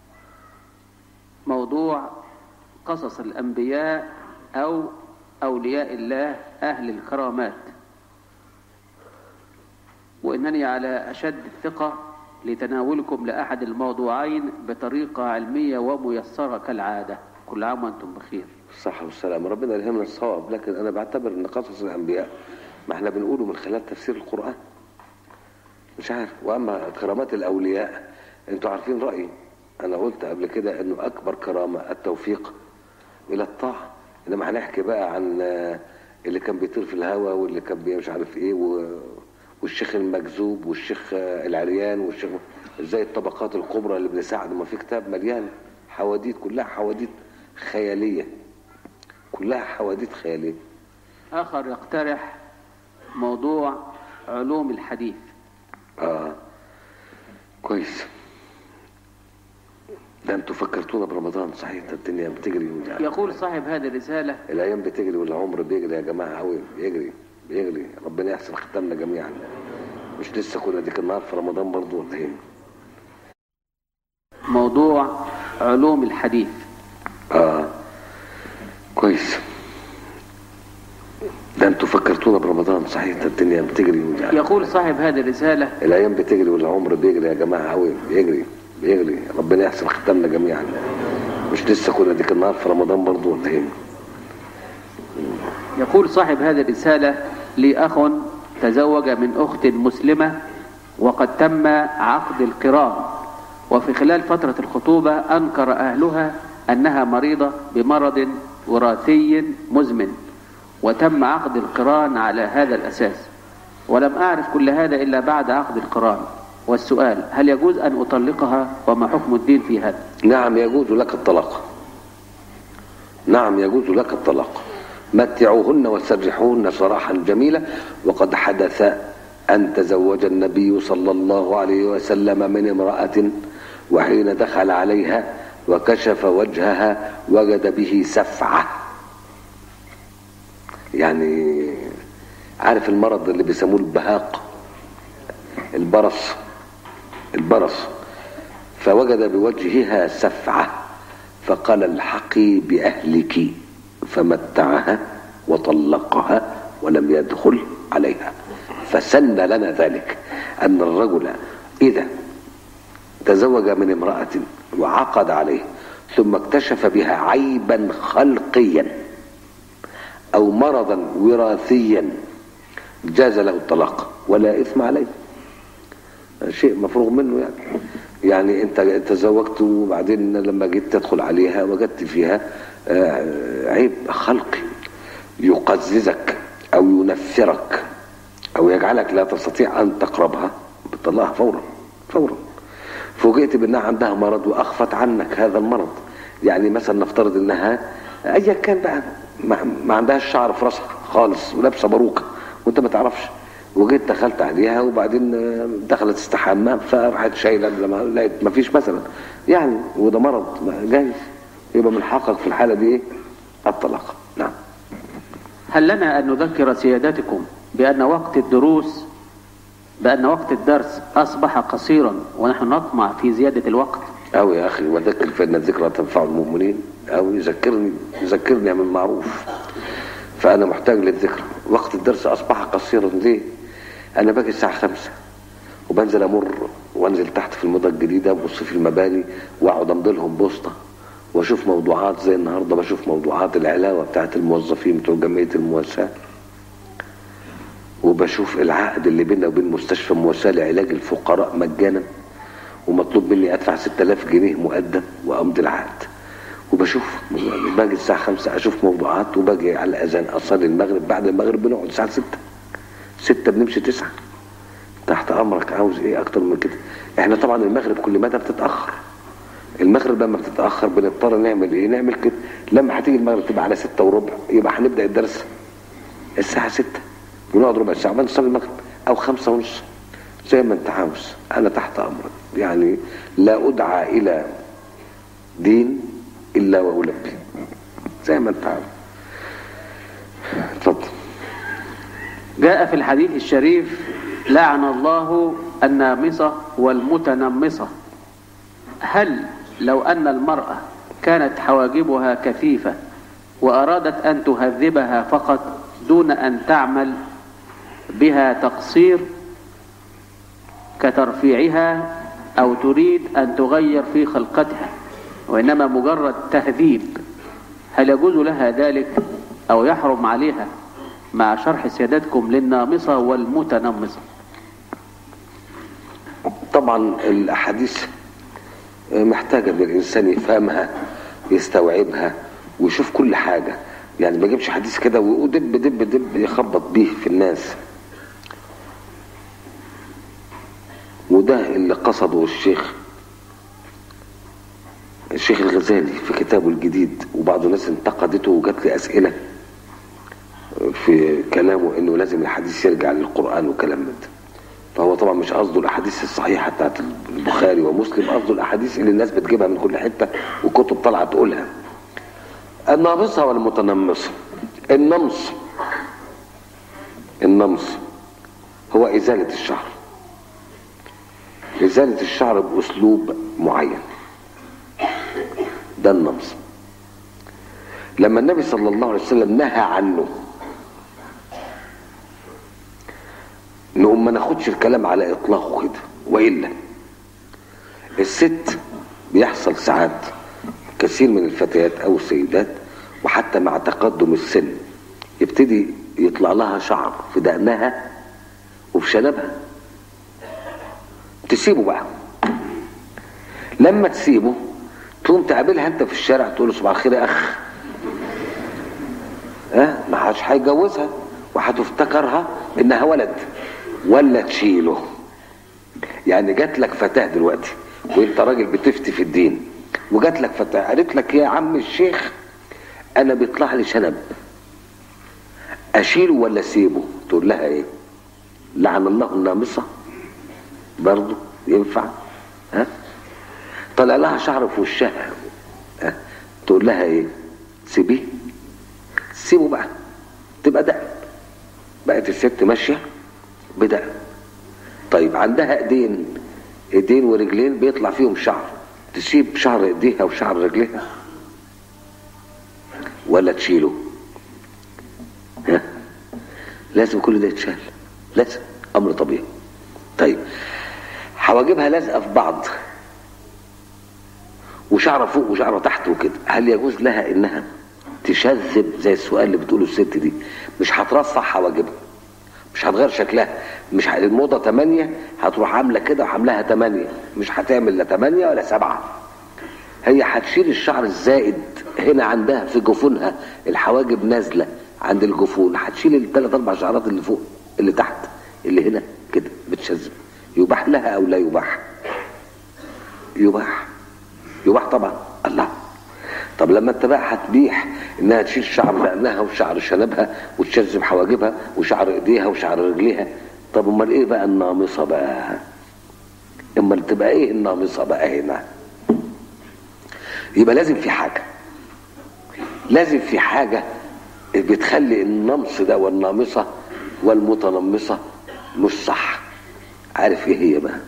S1: موضوع قصص الأنبياء أو أولياء الله أهل الكرامات وإنني على أشد الثقة لتناولكم لأحد الموضوعين بطريقة علمية وميسرة كالعادة كل عام وأنتم بخير
S2: الصحة والسلام ربنا يلهمنا الصواب لكن أنا بعتبر أن قصص الأنبياء ما احنا بنقوله من خلال تفسير القرآن مش عارف وأما كرامات الأولياء أنتوا عارفين رأيي أنا قلت قبل كده أنه أكبر كرامة التوفيق إلى الطاعة إنما هنحكي بقى عن آه، اللي كان بيطير في الهواء واللي كان بي- مش عارف إيه و... والشيخ المجذوب والشيخ آه، العريان والشيخ ازاي الطبقات الكبرى اللي ابن سعد ما في كتاب مليان حواديت كلها حواديت خياليه كلها حواديت خياليه
S1: آخر يقترح موضوع علوم الحديث
S2: اه كويس ده انتوا فكرتونا برمضان صحيح ده الدنيا بتجري يعني
S1: يقول صاحب هذه الرسالة
S2: الايام بتجري والعمر بيجري يا جماعه قوي بيجري بيجري ربنا يحسن ختامنا جميعا مش لسه كنا ديك النهار في رمضان برضه ولا ايه
S1: موضوع علوم الحديث
S2: اه كويس ده انتوا فكرتونا برمضان صحيح ده الدنيا بتجري يعني
S1: يقول صاحب هذه الرسالة
S2: الايام بتجري والعمر بيجري يا جماعه قوي بيجري بيجري ربنا يحسن ختامنا جميعا مش لسه كنا ديك النهار في رمضان برضه ولا ايه
S1: يقول صاحب هذه الرسالة لي أخ تزوج من أخت مسلمة وقد تم عقد القران وفي خلال فترة الخطوبة أنكر أهلها أنها مريضة بمرض وراثي مزمن وتم عقد القران على هذا الأساس ولم أعرف كل هذا إلا بعد عقد القران والسؤال هل يجوز أن أطلقها وما حكم الدين في هذا
S2: نعم يجوز لك الطلاق نعم يجوز لك الطلاق متعوهن وسرحوهن سراحا جميلا وقد حدث أن تزوج النبي صلى الله عليه وسلم من امرأة وحين دخل عليها وكشف وجهها وجد به سفعة يعني عارف المرض اللي بيسموه البهاق البرص البرص فوجد بوجهها سفعة فقال الحقي بأهلك فمتعها وطلقها ولم يدخل عليها فسن لنا ذلك أن الرجل إذا تزوج من امرأة وعقد عليه ثم اكتشف بها عيبا خلقيا أو مرضا وراثيا جاز له الطلاق ولا إثم عليه شيء مفروغ منه يعني يعني انت تزوجت وبعدين لما جيت تدخل عليها وجدت فيها آه، عيب خلقي يقززك او ينفرك او يجعلك لا تستطيع ان تقربها بتطلقها فورا فورا فوجئت بانها عندها مرض واخفت عنك هذا المرض يعني مثلا نفترض انها ايا كان بقى ما, ما عندهاش شعر في راسها خالص ولابسه باروكه وانت ما تعرفش وجيت دخلت عليها وبعدين آه، دخلت تستحمى فراحت شايله لما لقيت ما فيش مثلا يعني وده مرض جايز يبقى من حقك في الحاله دي ايه الطلاق نعم
S1: هل لنا أن نذكر سيادتكم بأن وقت الدروس بأن وقت الدرس أصبح قصيرا ونحن نطمع في زيادة الوقت
S2: أو يا أخي وذكر فإن الذكرى تنفع المؤمنين أو يذكرني يذكرني من معروف فأنا محتاج للذكرى وقت الدرس أصبح قصيرا ليه؟ أنا باجي الساعة خمسة وبنزل أمر وأنزل تحت في المدى الجديدة وأبص في المباني وأقعد أمضي لهم بوسطة وأشوف موضوعات زي النهاردة بشوف موضوعات العلاوة بتاعت الموظفين بتوع جمعية المواساة وبشوف العقد اللي بيننا وبين مستشفى مواساة لعلاج الفقراء مجانا ومطلوب مني ادفع 6000 جنيه مقدم وامضي العقد وبشوف باجي الساعه 5 اشوف موضوعات وباجي على الاذان اصلي المغرب بعد المغرب بنقعد الساعه 6 6 بنمشي 9 تحت امرك عاوز ايه اكتر من كده احنا طبعا المغرب كل مدى بتتاخر المغرب لما بتتاخر بنضطر نعمل ايه نعمل كده لما هتيجي المغرب تبقى على 6 وربع يبقى هنبدا الدرس الساعه 6 ونقعد ربع ساعه ونصلي المغرب او خمسة ونص زي ما انت عاوز انا تحت امرك يعني لا ادعى الى دين الا والبي زي ما انت عاوز اتفضل
S1: جاء في الحديث الشريف لعن الله النامصة والمتنمصة هل لو أن المرأة كانت حواجبها كثيفة وأرادت أن تهذبها فقط دون أن تعمل بها تقصير كترفيعها أو تريد أن تغير في خلقتها وإنما مجرد تهذيب هل يجوز لها ذلك أو يحرم عليها مع شرح سيادتكم للنامصة والمتنمصة
S2: طبعا الاحاديث محتاجه ان الانسان يفهمها يستوعبها ويشوف كل حاجه يعني ما يجيبش حديث كده ودب دب دب يخبط بيه في الناس وده اللي قصده الشيخ الشيخ الغزالي في كتابه الجديد وبعض الناس انتقدته وجات لي اسئله في كلامه انه لازم الحديث يرجع للقران وكلام من ده فهو طبعا مش قصده الاحاديث الصحيحه بتاعت البخاري ومسلم قصده الاحاديث اللي الناس بتجيبها من كل حته وكتب طالعه تقولها النامصه والمتنمصه النمص النمص هو ازاله الشعر ازاله الشعر باسلوب معين ده النمص لما النبي صلى الله عليه وسلم نهى عنه نقوم ما ناخدش الكلام على اطلاقه كده والا الست بيحصل ساعات كثير من الفتيات او السيدات وحتى مع تقدم السن يبتدي يطلع لها شعر في دقنها وفي شنبها تسيبه بقى لما تسيبه تقوم تقابلها انت في الشارع تقول له صباح الخير يا اخ ها ما حدش هيجوزها وهتفتكرها انها ولد ولا تشيله يعني جات لك فتاه دلوقتي وانت راجل بتفتي في الدين وجات لك فتاه قالت لك يا عم الشيخ انا بيطلع لي شنب اشيله ولا اسيبه تقول لها ايه لعن الله النامصه برضه ينفع ها طلع لها شعر في وشها ها؟ تقول لها ايه سيبيه سيبه بقى تبقى دقن بقت الست ماشيه بدقن طيب عندها ايدين ايدين ورجلين بيطلع فيهم شعر تسيب شعر ايديها وشعر رجليها ولا تشيله ها لازم كل ده يتشال لازم امر طبيعي طيب حواجبها لازقه في بعض وشعره فوق وشعره تحت وكده هل يجوز لها انها تشذب زي السؤال اللي بتقوله الست دي مش هترفع حواجبها مش هتغير شكلها مش ه... الموضه 8 هتروح عامله كده وعاملاها 8 مش هتعمل لا 8 ولا 7 هي هتشيل الشعر الزائد هنا عندها في جفونها الحواجب نازله عند الجفون هتشيل الثلاث اربع شعرات اللي فوق اللي تحت اللي هنا كده بتشذب يباح لها او لا يباح يباح يباح طبعا الله طب لما انت بقى هتبيح انها تشيل شعر دقنها وشعر شنبها وتشذب حواجبها وشعر ايديها وشعر رجليها طب امال ايه بقى النامصه بقى امال تبقى ايه النامصه بقى هنا يبقى لازم في حاجه لازم في حاجه بتخلي النمص ده والنامصه والمتنمصه مش صح عارف ايه هي بقى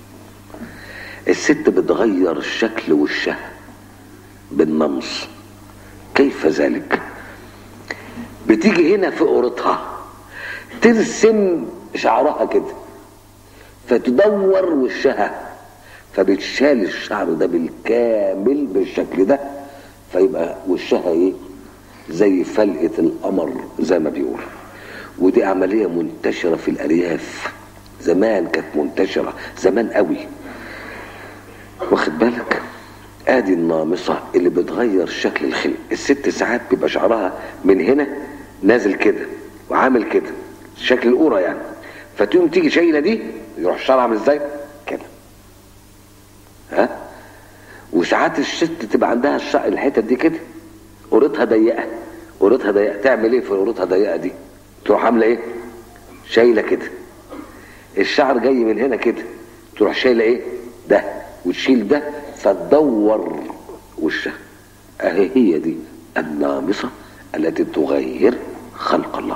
S2: الست بتغير الشكل والشهر بالنمص كيف ذلك بتيجي هنا في قرطها ترسم شعرها كده فتدور وشها فبتشال الشعر ده بالكامل بالشكل ده فيبقى وشها ايه زي فلقة القمر زي ما بيقول ودي عملية منتشرة في الأرياف زمان كانت منتشرة زمان قوي واخد بالك ادي النامصة اللي بتغير شكل الخلق الست ساعات بيبقى شعرها من هنا نازل كده وعامل كده شكل القورة يعني فتقوم تيجي شايلة دي يروح شعرها عامل ازاي كده ها وساعات الست تبقى عندها الشعر الحتت دي كده قورتها ضيقة قورتها ضيقة تعمل ايه في قورتها ضيقة دي تروح عاملة ايه شايلة كده الشعر جاي من هنا كده تروح شايلة ايه ده وتشيل ده فتدور وشها اهي هي دي النامصة التي تغير خلق الله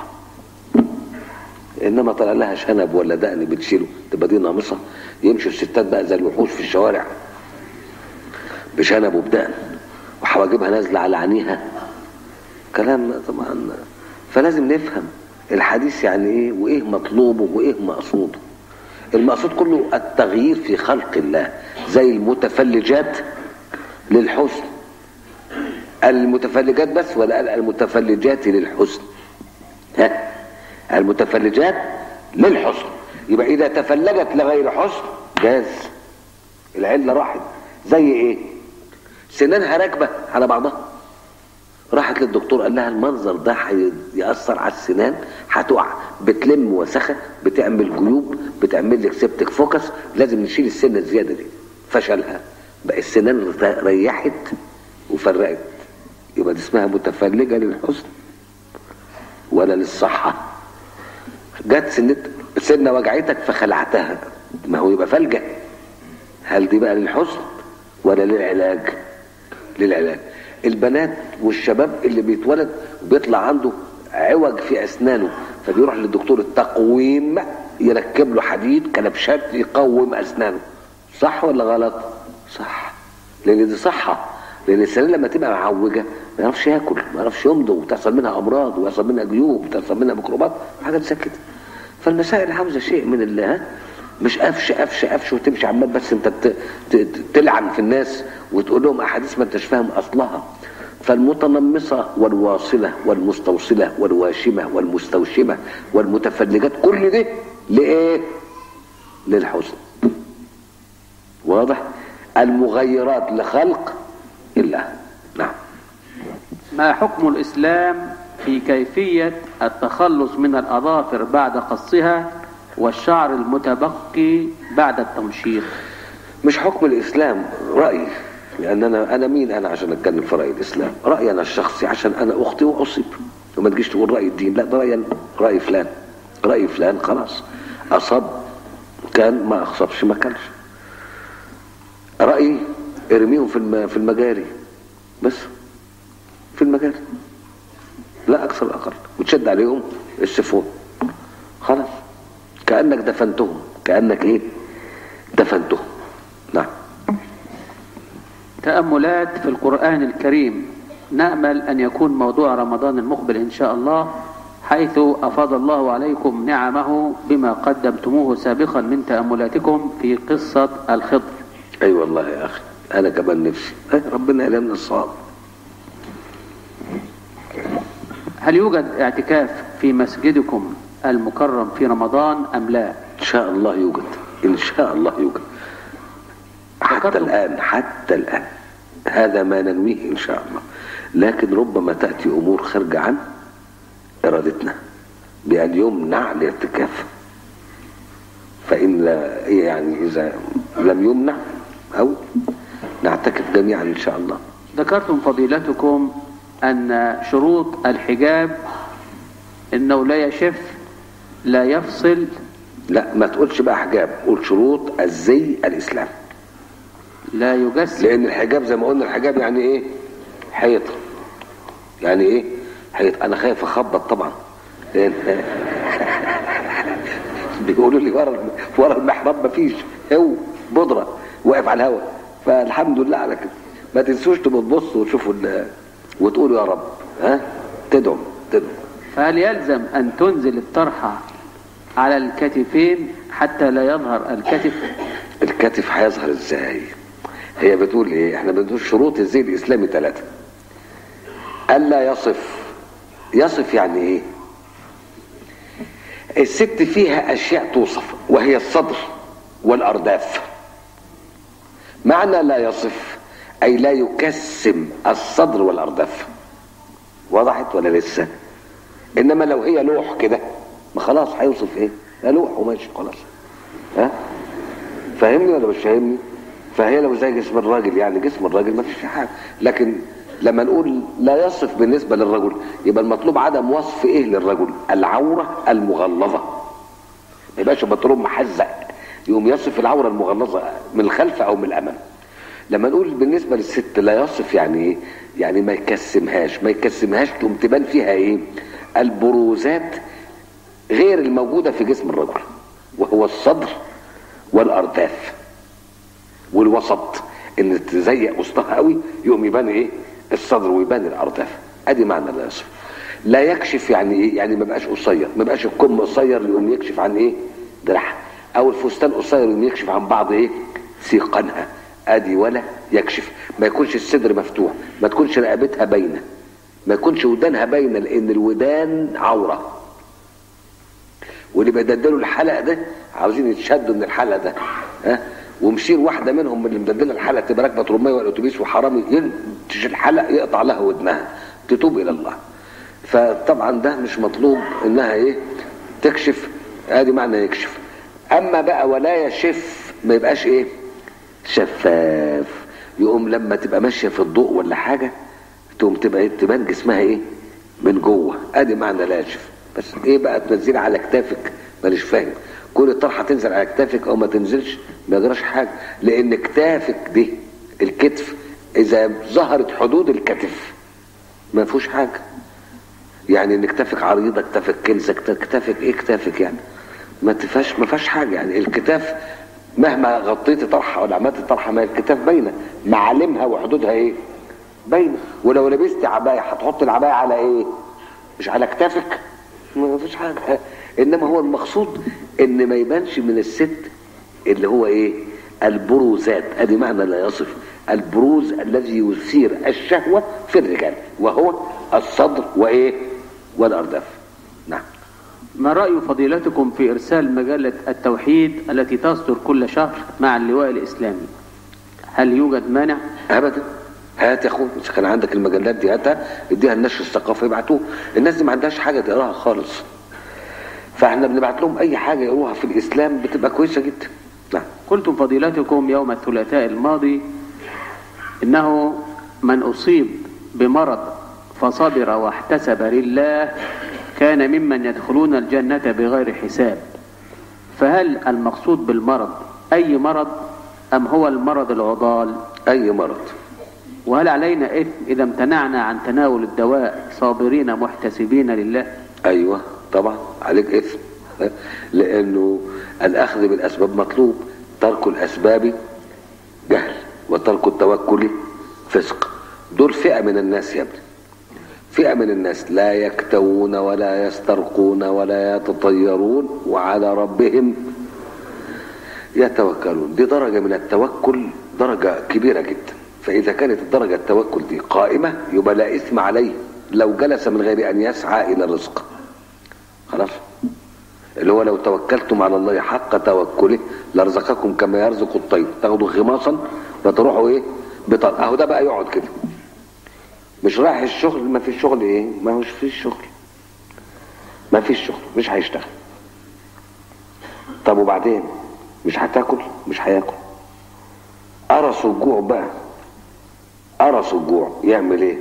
S2: انما طلع لها شنب ولا دقن بتشيله تبقى دي نامصة يمشوا الستات بقى زي الوحوش في الشوارع بشنب وبدقن وحواجبها نازلة على عينيها كلام طبعا فلازم نفهم الحديث يعني ايه وايه مطلوبه وايه مقصوده المقصود كله التغيير في خلق الله زي المتفلجات للحسن المتفلجات بس ولا المتفلجات للحسن ها المتفلجات للحسن يبقى اذا تفلجت لغير حسن جاز العله راحت زي ايه سنانها راكبه على بعضها راحت للدكتور قال لها المنظر ده هيأثر على السنان هتقع بتلم وسخه بتعمل جيوب بتعمل لك سبتك فوكس لازم نشيل السنه الزياده دي فشلها بقى السنان ريحت وفرقت يبقى دي اسمها متفلجه للحسن ولا للصحه جت سنة سنه وجعتك فخلعتها ما هو يبقى فلجه هل دي بقى للحسن ولا للعلاج للعلاج البنات والشباب اللي بيتولد بيطلع عنده عوج في اسنانه فبيروح للدكتور التقويم يركب له حديد كلبشات يقوم اسنانه صح ولا غلط صح لان دي صحه لان السنان لما تبقى معوجه ما يعرفش ياكل ما يعرفش يمضغ وتحصل منها امراض ويحصل منها جيوب وتحصل منها ميكروبات حاجات زي كده فالمسائل عاوزه شيء من الله مش قفش قفش قفش وتمشي عمال بس انت تلعن في الناس وتقول لهم احاديث ما انتش فاهم اصلها فالمتنمصة والواصلة والمستوصلة والواشمة والمستوشمة والمتفلجات كل ده لإيه؟ للحسن واضح؟ المغيرات لخلق الله نعم
S1: ما حكم الإسلام في كيفية التخلص من الأظافر بعد قصها والشعر المتبقي بعد التمشيط
S2: مش حكم الإسلام رأيي لأن أنا أنا مين أنا عشان أتكلم في رأي الإسلام رأيي أنا الشخصي عشان أنا أختي وأصيب وما تجيش تقول رأي الدين لا ده رأي رأي فلان رأي فلان خلاص أصاب كان ما أخصبش ما كانش رأيي ارميهم في في المجاري بس في المجاري لا أكثر أقل وتشد عليهم السفون خلاص كأنك دفنتهم كأنك إيه دفنتهم نعم
S1: تأملات في القرآن الكريم نأمل أن يكون موضوع رمضان المقبل إن شاء الله حيث أفاض الله عليكم نعمه بما قدمتموه سابقا من تأملاتكم في قصة الخضر
S2: أي أيوة والله يا أخي أنا كمان نفسي ربنا يلمنا الصواب
S1: هل يوجد اعتكاف في مسجدكم المكرم في رمضان أم لا
S2: إن شاء الله يوجد إن شاء الله يوجد حتى الآن حتى الآن هذا ما ننويه إن شاء الله لكن ربما تأتي أمور خارجة عن إرادتنا بأن يمنع الاعتكاف فإن لا يعني إذا لم يمنع أو نعتكف جميعا إن شاء الله
S1: ذكرتم فضيلتكم أن شروط الحجاب أنه لا يشف لا يفصل
S2: لا ما تقولش بقى حجاب قول شروط الزي الاسلام
S1: لا يجسد
S2: لان الحجاب زي ما قلنا الحجاب يعني ايه حيطه يعني ايه حيط انا خايف اخبط طبعا لان بيقولوا لي ورا ورا المحراب مفيش هو بودره واقف على الهواء فالحمد لله على كده ما تنسوش تبقوا تبصوا وتشوفوا ال- وتقولوا يا رب ها تدعوا تدعوا
S1: فهل يلزم أن تنزل الطرحة على الكتفين حتى لا يظهر الكتف
S2: الكتف هيظهر ازاي هي بتقول ايه احنا بنقول شروط الزي الاسلامي ثلاثة الا يصف يصف يعني ايه الست فيها اشياء توصف وهي الصدر والارداف معنى لا يصف اي لا يكسم الصدر والارداف وضحت ولا لسه انما لو هي لوح كده ما خلاص هيوصف ايه ده لوح وماشي خلاص ها فاهمني ولا مش فاهمني فهي لو زي جسم الراجل يعني جسم الراجل ما فيش فيه حاجه لكن لما نقول لا يصف بالنسبه للرجل يبقى المطلوب عدم وصف ايه للرجل العوره المغلظه ما يبقاش بطلوب محزق يقوم يصف العوره المغلظه من الخلف او من الامام لما نقول بالنسبه للست لا يصف يعني ايه يعني ما يكسمهاش ما يكسمهاش تقوم تبان فيها ايه البروزات غير الموجوده في جسم الرجل وهو الصدر والارداف والوسط ان تزيق وسطها قوي يقوم يبان ايه الصدر ويبان الارداف ادي معنى لا يصف لا يكشف يعني ايه يعني ما بقاش قصير ما بقاش الكم قصير يقوم يكشف عن ايه دراعها او الفستان قصير يقوم يكشف عن بعض ايه سيقانها ادي ولا يكشف ما يكونش الصدر مفتوح ما تكونش رقبتها باينه ما يكونش ودانها باينه لان الودان عوره واللي بيدلدلوا الحلق ده عاوزين يتشدوا من الحلق ده ها ومشير واحده منهم من اللي مدلله الحلق تبقى راكبه ترميه ولا اتوبيس وحرامي ينتش الحلق يقطع لها ودنها تتوب الى الله فطبعا ده مش مطلوب انها ايه تكشف ادي معنى يكشف اما بقى ولا يشف ما يبقاش ايه شفاف يقوم لما تبقى ماشيه في الضوء ولا حاجه تقوم تبقى إيه؟ تبان جسمها ايه من جوه ادي معنى لا يشف بس ايه بقى تنزلي على كتافك مانيش فاهم كل الطرحه تنزل على كتافك او ما تنزلش ما يجراش حاجه لان كتافك دي الكتف اذا ظهرت حدود الكتف ما فيهوش حاجه يعني ان كتافك عريضه كتافك كنزه كتافك ايه كتافك يعني ما تفاش ما فيهاش حاجه يعني الكتاف مهما غطيتي طرحه ولا عملتي طرحه ما الكتاف باينه معالمها وحدودها ايه باينه ولو لبستي عبايه هتحط العبايه على ايه مش على كتافك ما فيش حاجه انما هو المقصود ان ما يبانش من الست اللي هو ايه البروزات ادي معنى لا يصف البروز الذي يثير الشهوه في الرجال وهو الصدر وايه والارداف نعم
S1: ما رأي فضيلتكم في إرسال مجلة التوحيد التي تصدر كل شهر مع اللواء الإسلامي هل يوجد مانع؟
S2: ابدا هات يا اخويا اذا كان عندك المجلات دي هاتها اديها النشر الثقافي يبعتوه الناس دي ما عندهاش حاجه تقراها خالص فاحنا بنبعت لهم اي حاجه يقروها في الاسلام بتبقى كويسه جدا نعم
S1: قلتم فضيلتكم يوم الثلاثاء الماضي إنه من أصيب بمرض فصبر واحتسب لله كان ممن يدخلون الجنة بغير حساب فهل المقصود بالمرض أي مرض أم هو المرض العضال
S2: اي مرض
S1: وهل علينا إثم إذا امتنعنا عن تناول الدواء صابرين محتسبين لله
S2: ايوه طبعا عليك اثم لانه الاخذ بالاسباب مطلوب ترك الاسباب جهل وترك التوكل فسق دول فئه من الناس يا ابني فئه من الناس لا يكتوون ولا يسترقون ولا يتطيرون وعلى ربهم يتوكلون دي درجه من التوكل درجه كبيره جدا فاذا كانت الدرجه التوكل دي قائمه يبقى لا اثم عليه لو جلس من غير ان يسعى الى الرزق خلاص اللي هو لو توكلتم على الله حق توكله لرزقكم كما يرزق الطير تاخدوا خماصا وتروحوا ايه بطل اهو ده بقى يقعد كده مش رايح الشغل ما فيش شغل ايه ما هوش فيش شغل ما فيش شغل مش هيشتغل طب وبعدين مش هتاكل مش هياكل قرصوا الجوع بقى قرص الجوع يعمل ايه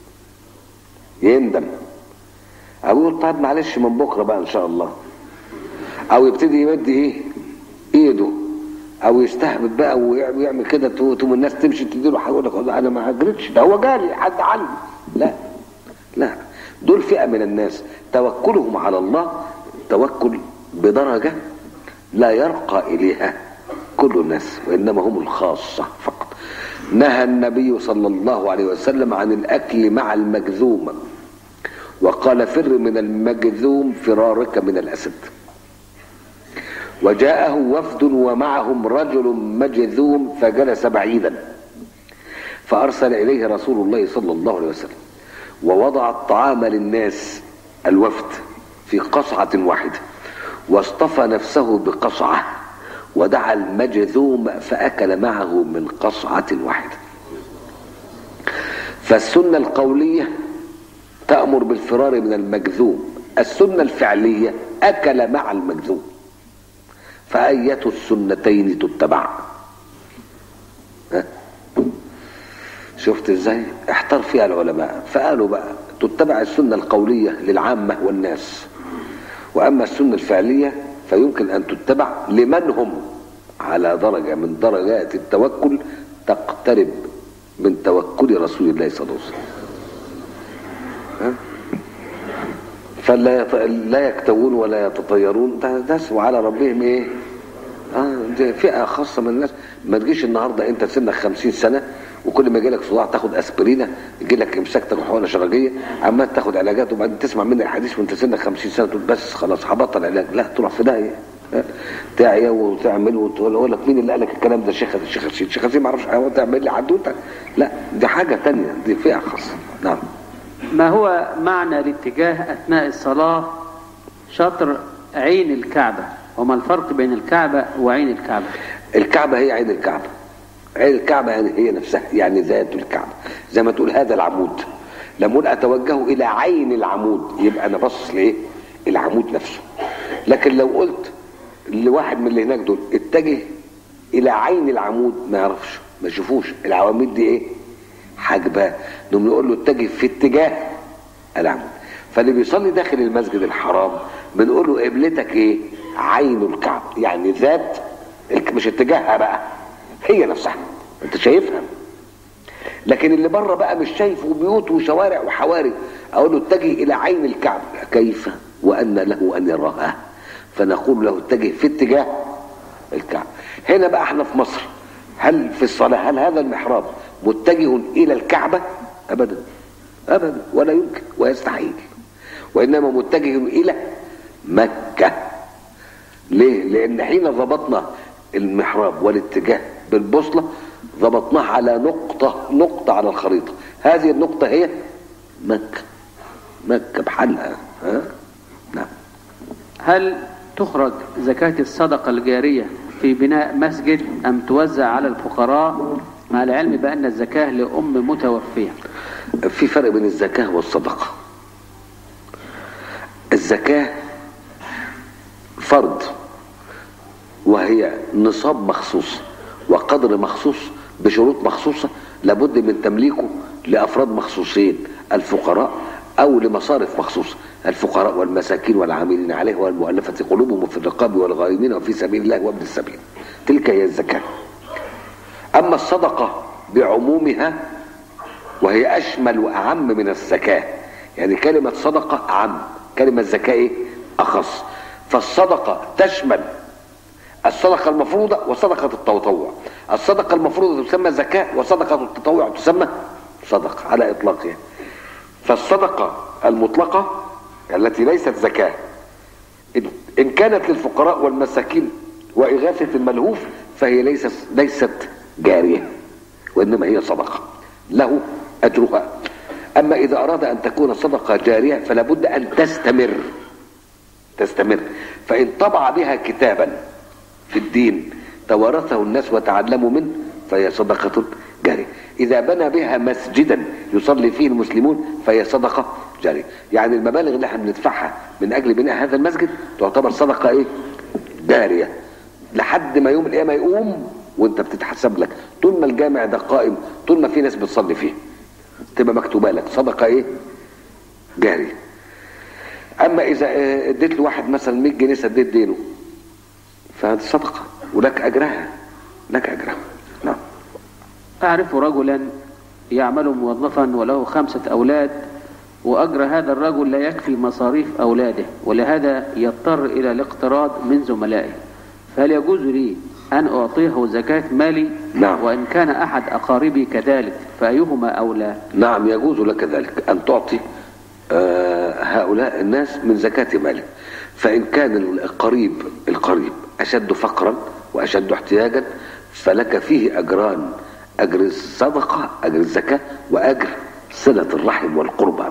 S2: يندم او يقول طيب معلش من بكره بقى ان شاء الله او يبتدي يمد ايه ايده او يستهبط بقى ويعمل كده تقوم الناس تمشي تديله حاجه يقول لك انا ما هجرتش ده هو جالي حد عني لا لا دول فئه من الناس توكلهم على الله توكل بدرجه لا يرقى اليها كل الناس وانما هم الخاصه فقط نهى النبي صلى الله عليه وسلم عن الاكل مع المجذوم وقال فر من المجذوم فرارك من الاسد وجاءه وفد ومعهم رجل مجذوم فجلس بعيدا فارسل اليه رسول الله صلى الله عليه وسلم ووضع الطعام للناس الوفد في قصعه واحده واصطفى نفسه بقصعه ودعا المجذوم فاكل معه من قصعه واحده فالسنه القوليه تامر بالفرار من المجذوم السنه الفعليه اكل مع المجذوم فأية السنتين تتبع ها؟ شفت ازاي احتار فيها العلماء فقالوا بقى تتبع السنة القولية للعامة والناس وأما السنة الفعلية فيمكن أن تتبع لمن هم على درجة من درجات التوكل تقترب من توكل رسول الله صلى الله عليه وسلم ها؟ فلا يط... لا يكتوون ولا يتطيرون ده دسوا على ربهم ايه اه دي فئه خاصه من الناس ما تجيش النهارده انت سنك 50 سنه وكل ما يجي لك صداع تاخد اسبرينه يجي لك امساك تاخد حقنه شرجيه عمال تاخد علاجات وبعدين تسمع مني الحديث وانت سنك 50 سنه تقول بس خلاص هبطل علاج لا تروح في داهيه تعيا وتعمل وتقول لك مين اللي قال لك الكلام ده شيخ الشيخ الشيخ الشيخ ما اعرفش تعمل لي حدوته لا دي حاجه ثانيه دي فئه خاصه نعم
S1: ما هو معنى الاتجاه أثناء الصلاة شطر عين الكعبة وما الفرق بين الكعبة وعين الكعبة
S2: الكعبة هي عين الكعبة عين الكعبة يعني هي نفسها يعني ذات الكعبة زي ما تقول هذا العمود لما اقول اتوجه الى عين العمود يبقى انا باصص لايه العمود نفسه لكن لو قلت لواحد من اللي هناك دول اتجه الى عين العمود ما يعرفش ما يشوفوش العواميد دي ايه حاجباه نقوم نقول له اتجه في اتجاه العمود فاللي بيصلي داخل المسجد الحرام بنقول له قبلتك ايه عين الكعب يعني ذات مش اتجاهها بقى هي نفسها انت شايفها لكن اللي بره بقى مش شايفه بيوت وشوارع وحواري اقول له اتجه الى عين الكعب كيف وان له ان يراها فنقول له اتجه في اتجاه الكعب هنا بقى احنا في مصر هل في الصلاه هل هذا المحراب متجه الى الكعبه ابدا ابدا ولا يمكن ويستحيل وانما متجه الى مكه ليه لان حين ضبطنا المحراب والاتجاه بالبوصله ضبطناه على نقطه نقطه على الخريطه هذه النقطه هي مكه مكه بحالها ها نعم
S1: هل تخرج زكاة الصدقة الجارية في بناء مسجد أم توزع على الفقراء مع العلم بأن الزكاة لأم متوفية
S2: في فرق بين الزكاة والصدقة الزكاة فرض وهي نصاب مخصوص وقدر مخصوص بشروط مخصوصة لابد من تمليكه لأفراد مخصوصين الفقراء أو لمصارف مخصوصة الفقراء والمساكين والعاملين عليه والمؤلفة قلوبهم وفي الرقاب والغارمين وفي سبيل الله وابن السبيل تلك هي الزكاة أما الصدقة بعمومها وهي أشمل وأعم من الزكاة يعني كلمة صدقة أعم كلمة زكاة إيه؟ أخص فالصدقة تشمل الصدقة المفروضة وصدقة التطوع الصدقة المفروضة تسمى زكاة وصدقة التطوع تسمى صدقة على إطلاقها فالصدقة المطلقة التي ليست زكاة إن كانت للفقراء والمساكين وإغاثة الملهوف فهي ليست ليست جارية وإنما هي صدقة له أجرها أما إذا أراد أن تكون صدقة جارية فلا بد أن تستمر تستمر فإن طبع بها كتابا في الدين توارثه الناس وتعلموا منه فهي صدقة جارية إذا بنى بها مسجدا يصلي فيه المسلمون فهي صدقة جارية يعني المبالغ اللي احنا بندفعها من أجل بناء هذا المسجد تعتبر صدقة إيه؟ جارية لحد ما يوم القيامة يقوم وانت بتتحسب لك طول ما الجامع ده قائم طول ما في ناس بتصلي فيه تبقى مكتوبه لك صدقه ايه جاريه اما اذا اه، اديت لواحد مثلا 100 جنيه سديت دينه فهذه صدقه ولك اجرها لك اجرها نعم
S1: أعرف رجلا يعمل موظفا وله خمسة أولاد وأجر هذا الرجل لا يكفي مصاريف أولاده ولهذا يضطر إلى الاقتراض من زملائه فهل يجوز لي أن أعطيه زكاة مالي
S2: نعم.
S1: وإن كان أحد أقاربي كذلك فأيهما أولى
S2: نعم يجوز لك ذلك أن تعطي آه، هؤلاء الناس من زكاة مالك فإن كان القريب القريب أشد فقرا وأشد احتياجا فلك فيه أجران أجر الصدقة أجر الزكاة وأجر صلة الرحم والقربى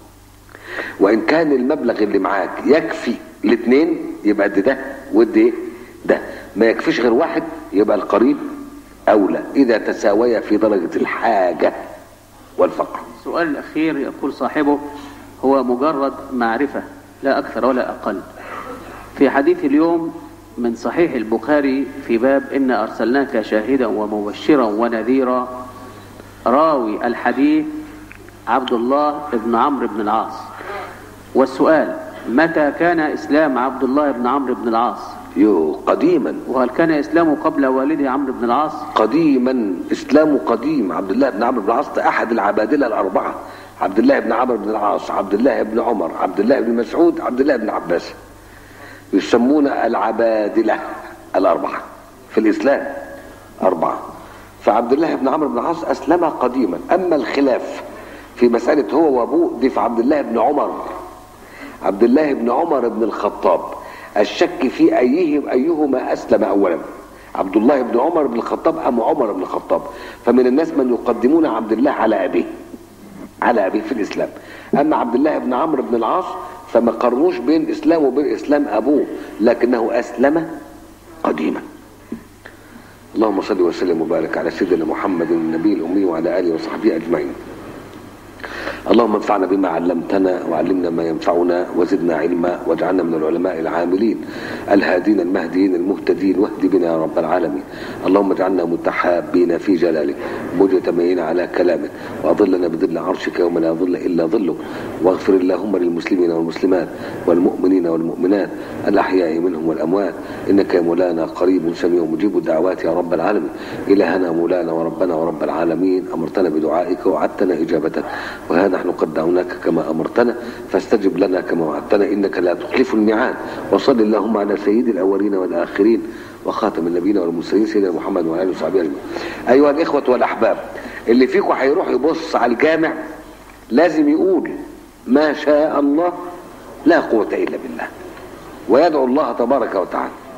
S2: وإن كان المبلغ اللي معاك يكفي الاثنين يبقى ادي ده وادي إيه؟ ده ما يكفيش غير واحد يبقى القريب أولى إذا تساويا في درجة الحاجة والفقر
S1: السؤال الأخير يقول صاحبه هو مجرد معرفة لا أكثر ولا أقل في حديث اليوم من صحيح البخاري في باب إن أرسلناك شاهدا ومبشرا ونذيرا راوي الحديث عبد الله بن عمرو بن العاص والسؤال متى كان إسلام عبد الله بن عمرو بن العاص
S2: يو قديما
S1: وهل كان إسلامه قبل والده عمرو بن العاص
S2: قديما اسلامه قديم عبد الله بن عمرو بن العاص ده احد العبادله الاربعه عبد الله بن عمرو بن العاص عبد الله بن عمر عبد الله بن مسعود عبد الله بن عباس يسمون العبادله الاربعه في الاسلام اربعه فعبد الله بن عمرو بن العاص اسلم قديما اما الخلاف في مساله هو وابوه دي في عبد الله بن عمر عبد الله بن عمر بن الخطاب الشك في ايهم ايهما اسلم اولا عبد الله بن عمر بن الخطاب ام عمر بن الخطاب فمن الناس من يقدمون عبد الله على ابيه على ابيه في الاسلام اما عبد الله بن عمرو بن العاص فما قارنوش بين اسلامه وبين اسلام ابوه لكنه اسلم قديما اللهم صل وسلم وبارك على سيدنا محمد النبي الامي وعلى اله وصحبه اجمعين اللهم انفعنا بما علمتنا وعلمنا ما ينفعنا وزدنا علما واجعلنا من العلماء العاملين الهادين المهديين المهتدين واهد بنا يا رب العالمين اللهم اجعلنا متحابين في جلالك مجتمعين على كلامك واظلنا بظل عرشك يوم لا ظل الا ظلك واغفر اللهم للمسلمين والمسلمات والمؤمنين والمؤمنات الاحياء منهم والاموات انك يا مولانا قريب سميع مجيب الدعوات يا رب العالمين الهنا مولانا وربنا ورب العالمين امرتنا بدعائك وعدتنا اجابتك وها نحن قد دعوناك كما امرتنا فاستجب لنا كما وعدتنا انك لا تخلف الميعاد وصل اللهم على سيد الاولين والاخرين وخاتم النبيين والمرسلين سيدنا محمد وعلى اله وصحبه اجمعين ايها الاخوه والاحباب اللي فيكم هيروح يبص على الجامع لازم يقول ما شاء الله لا قوه الا بالله ويدعو الله تبارك وتعالى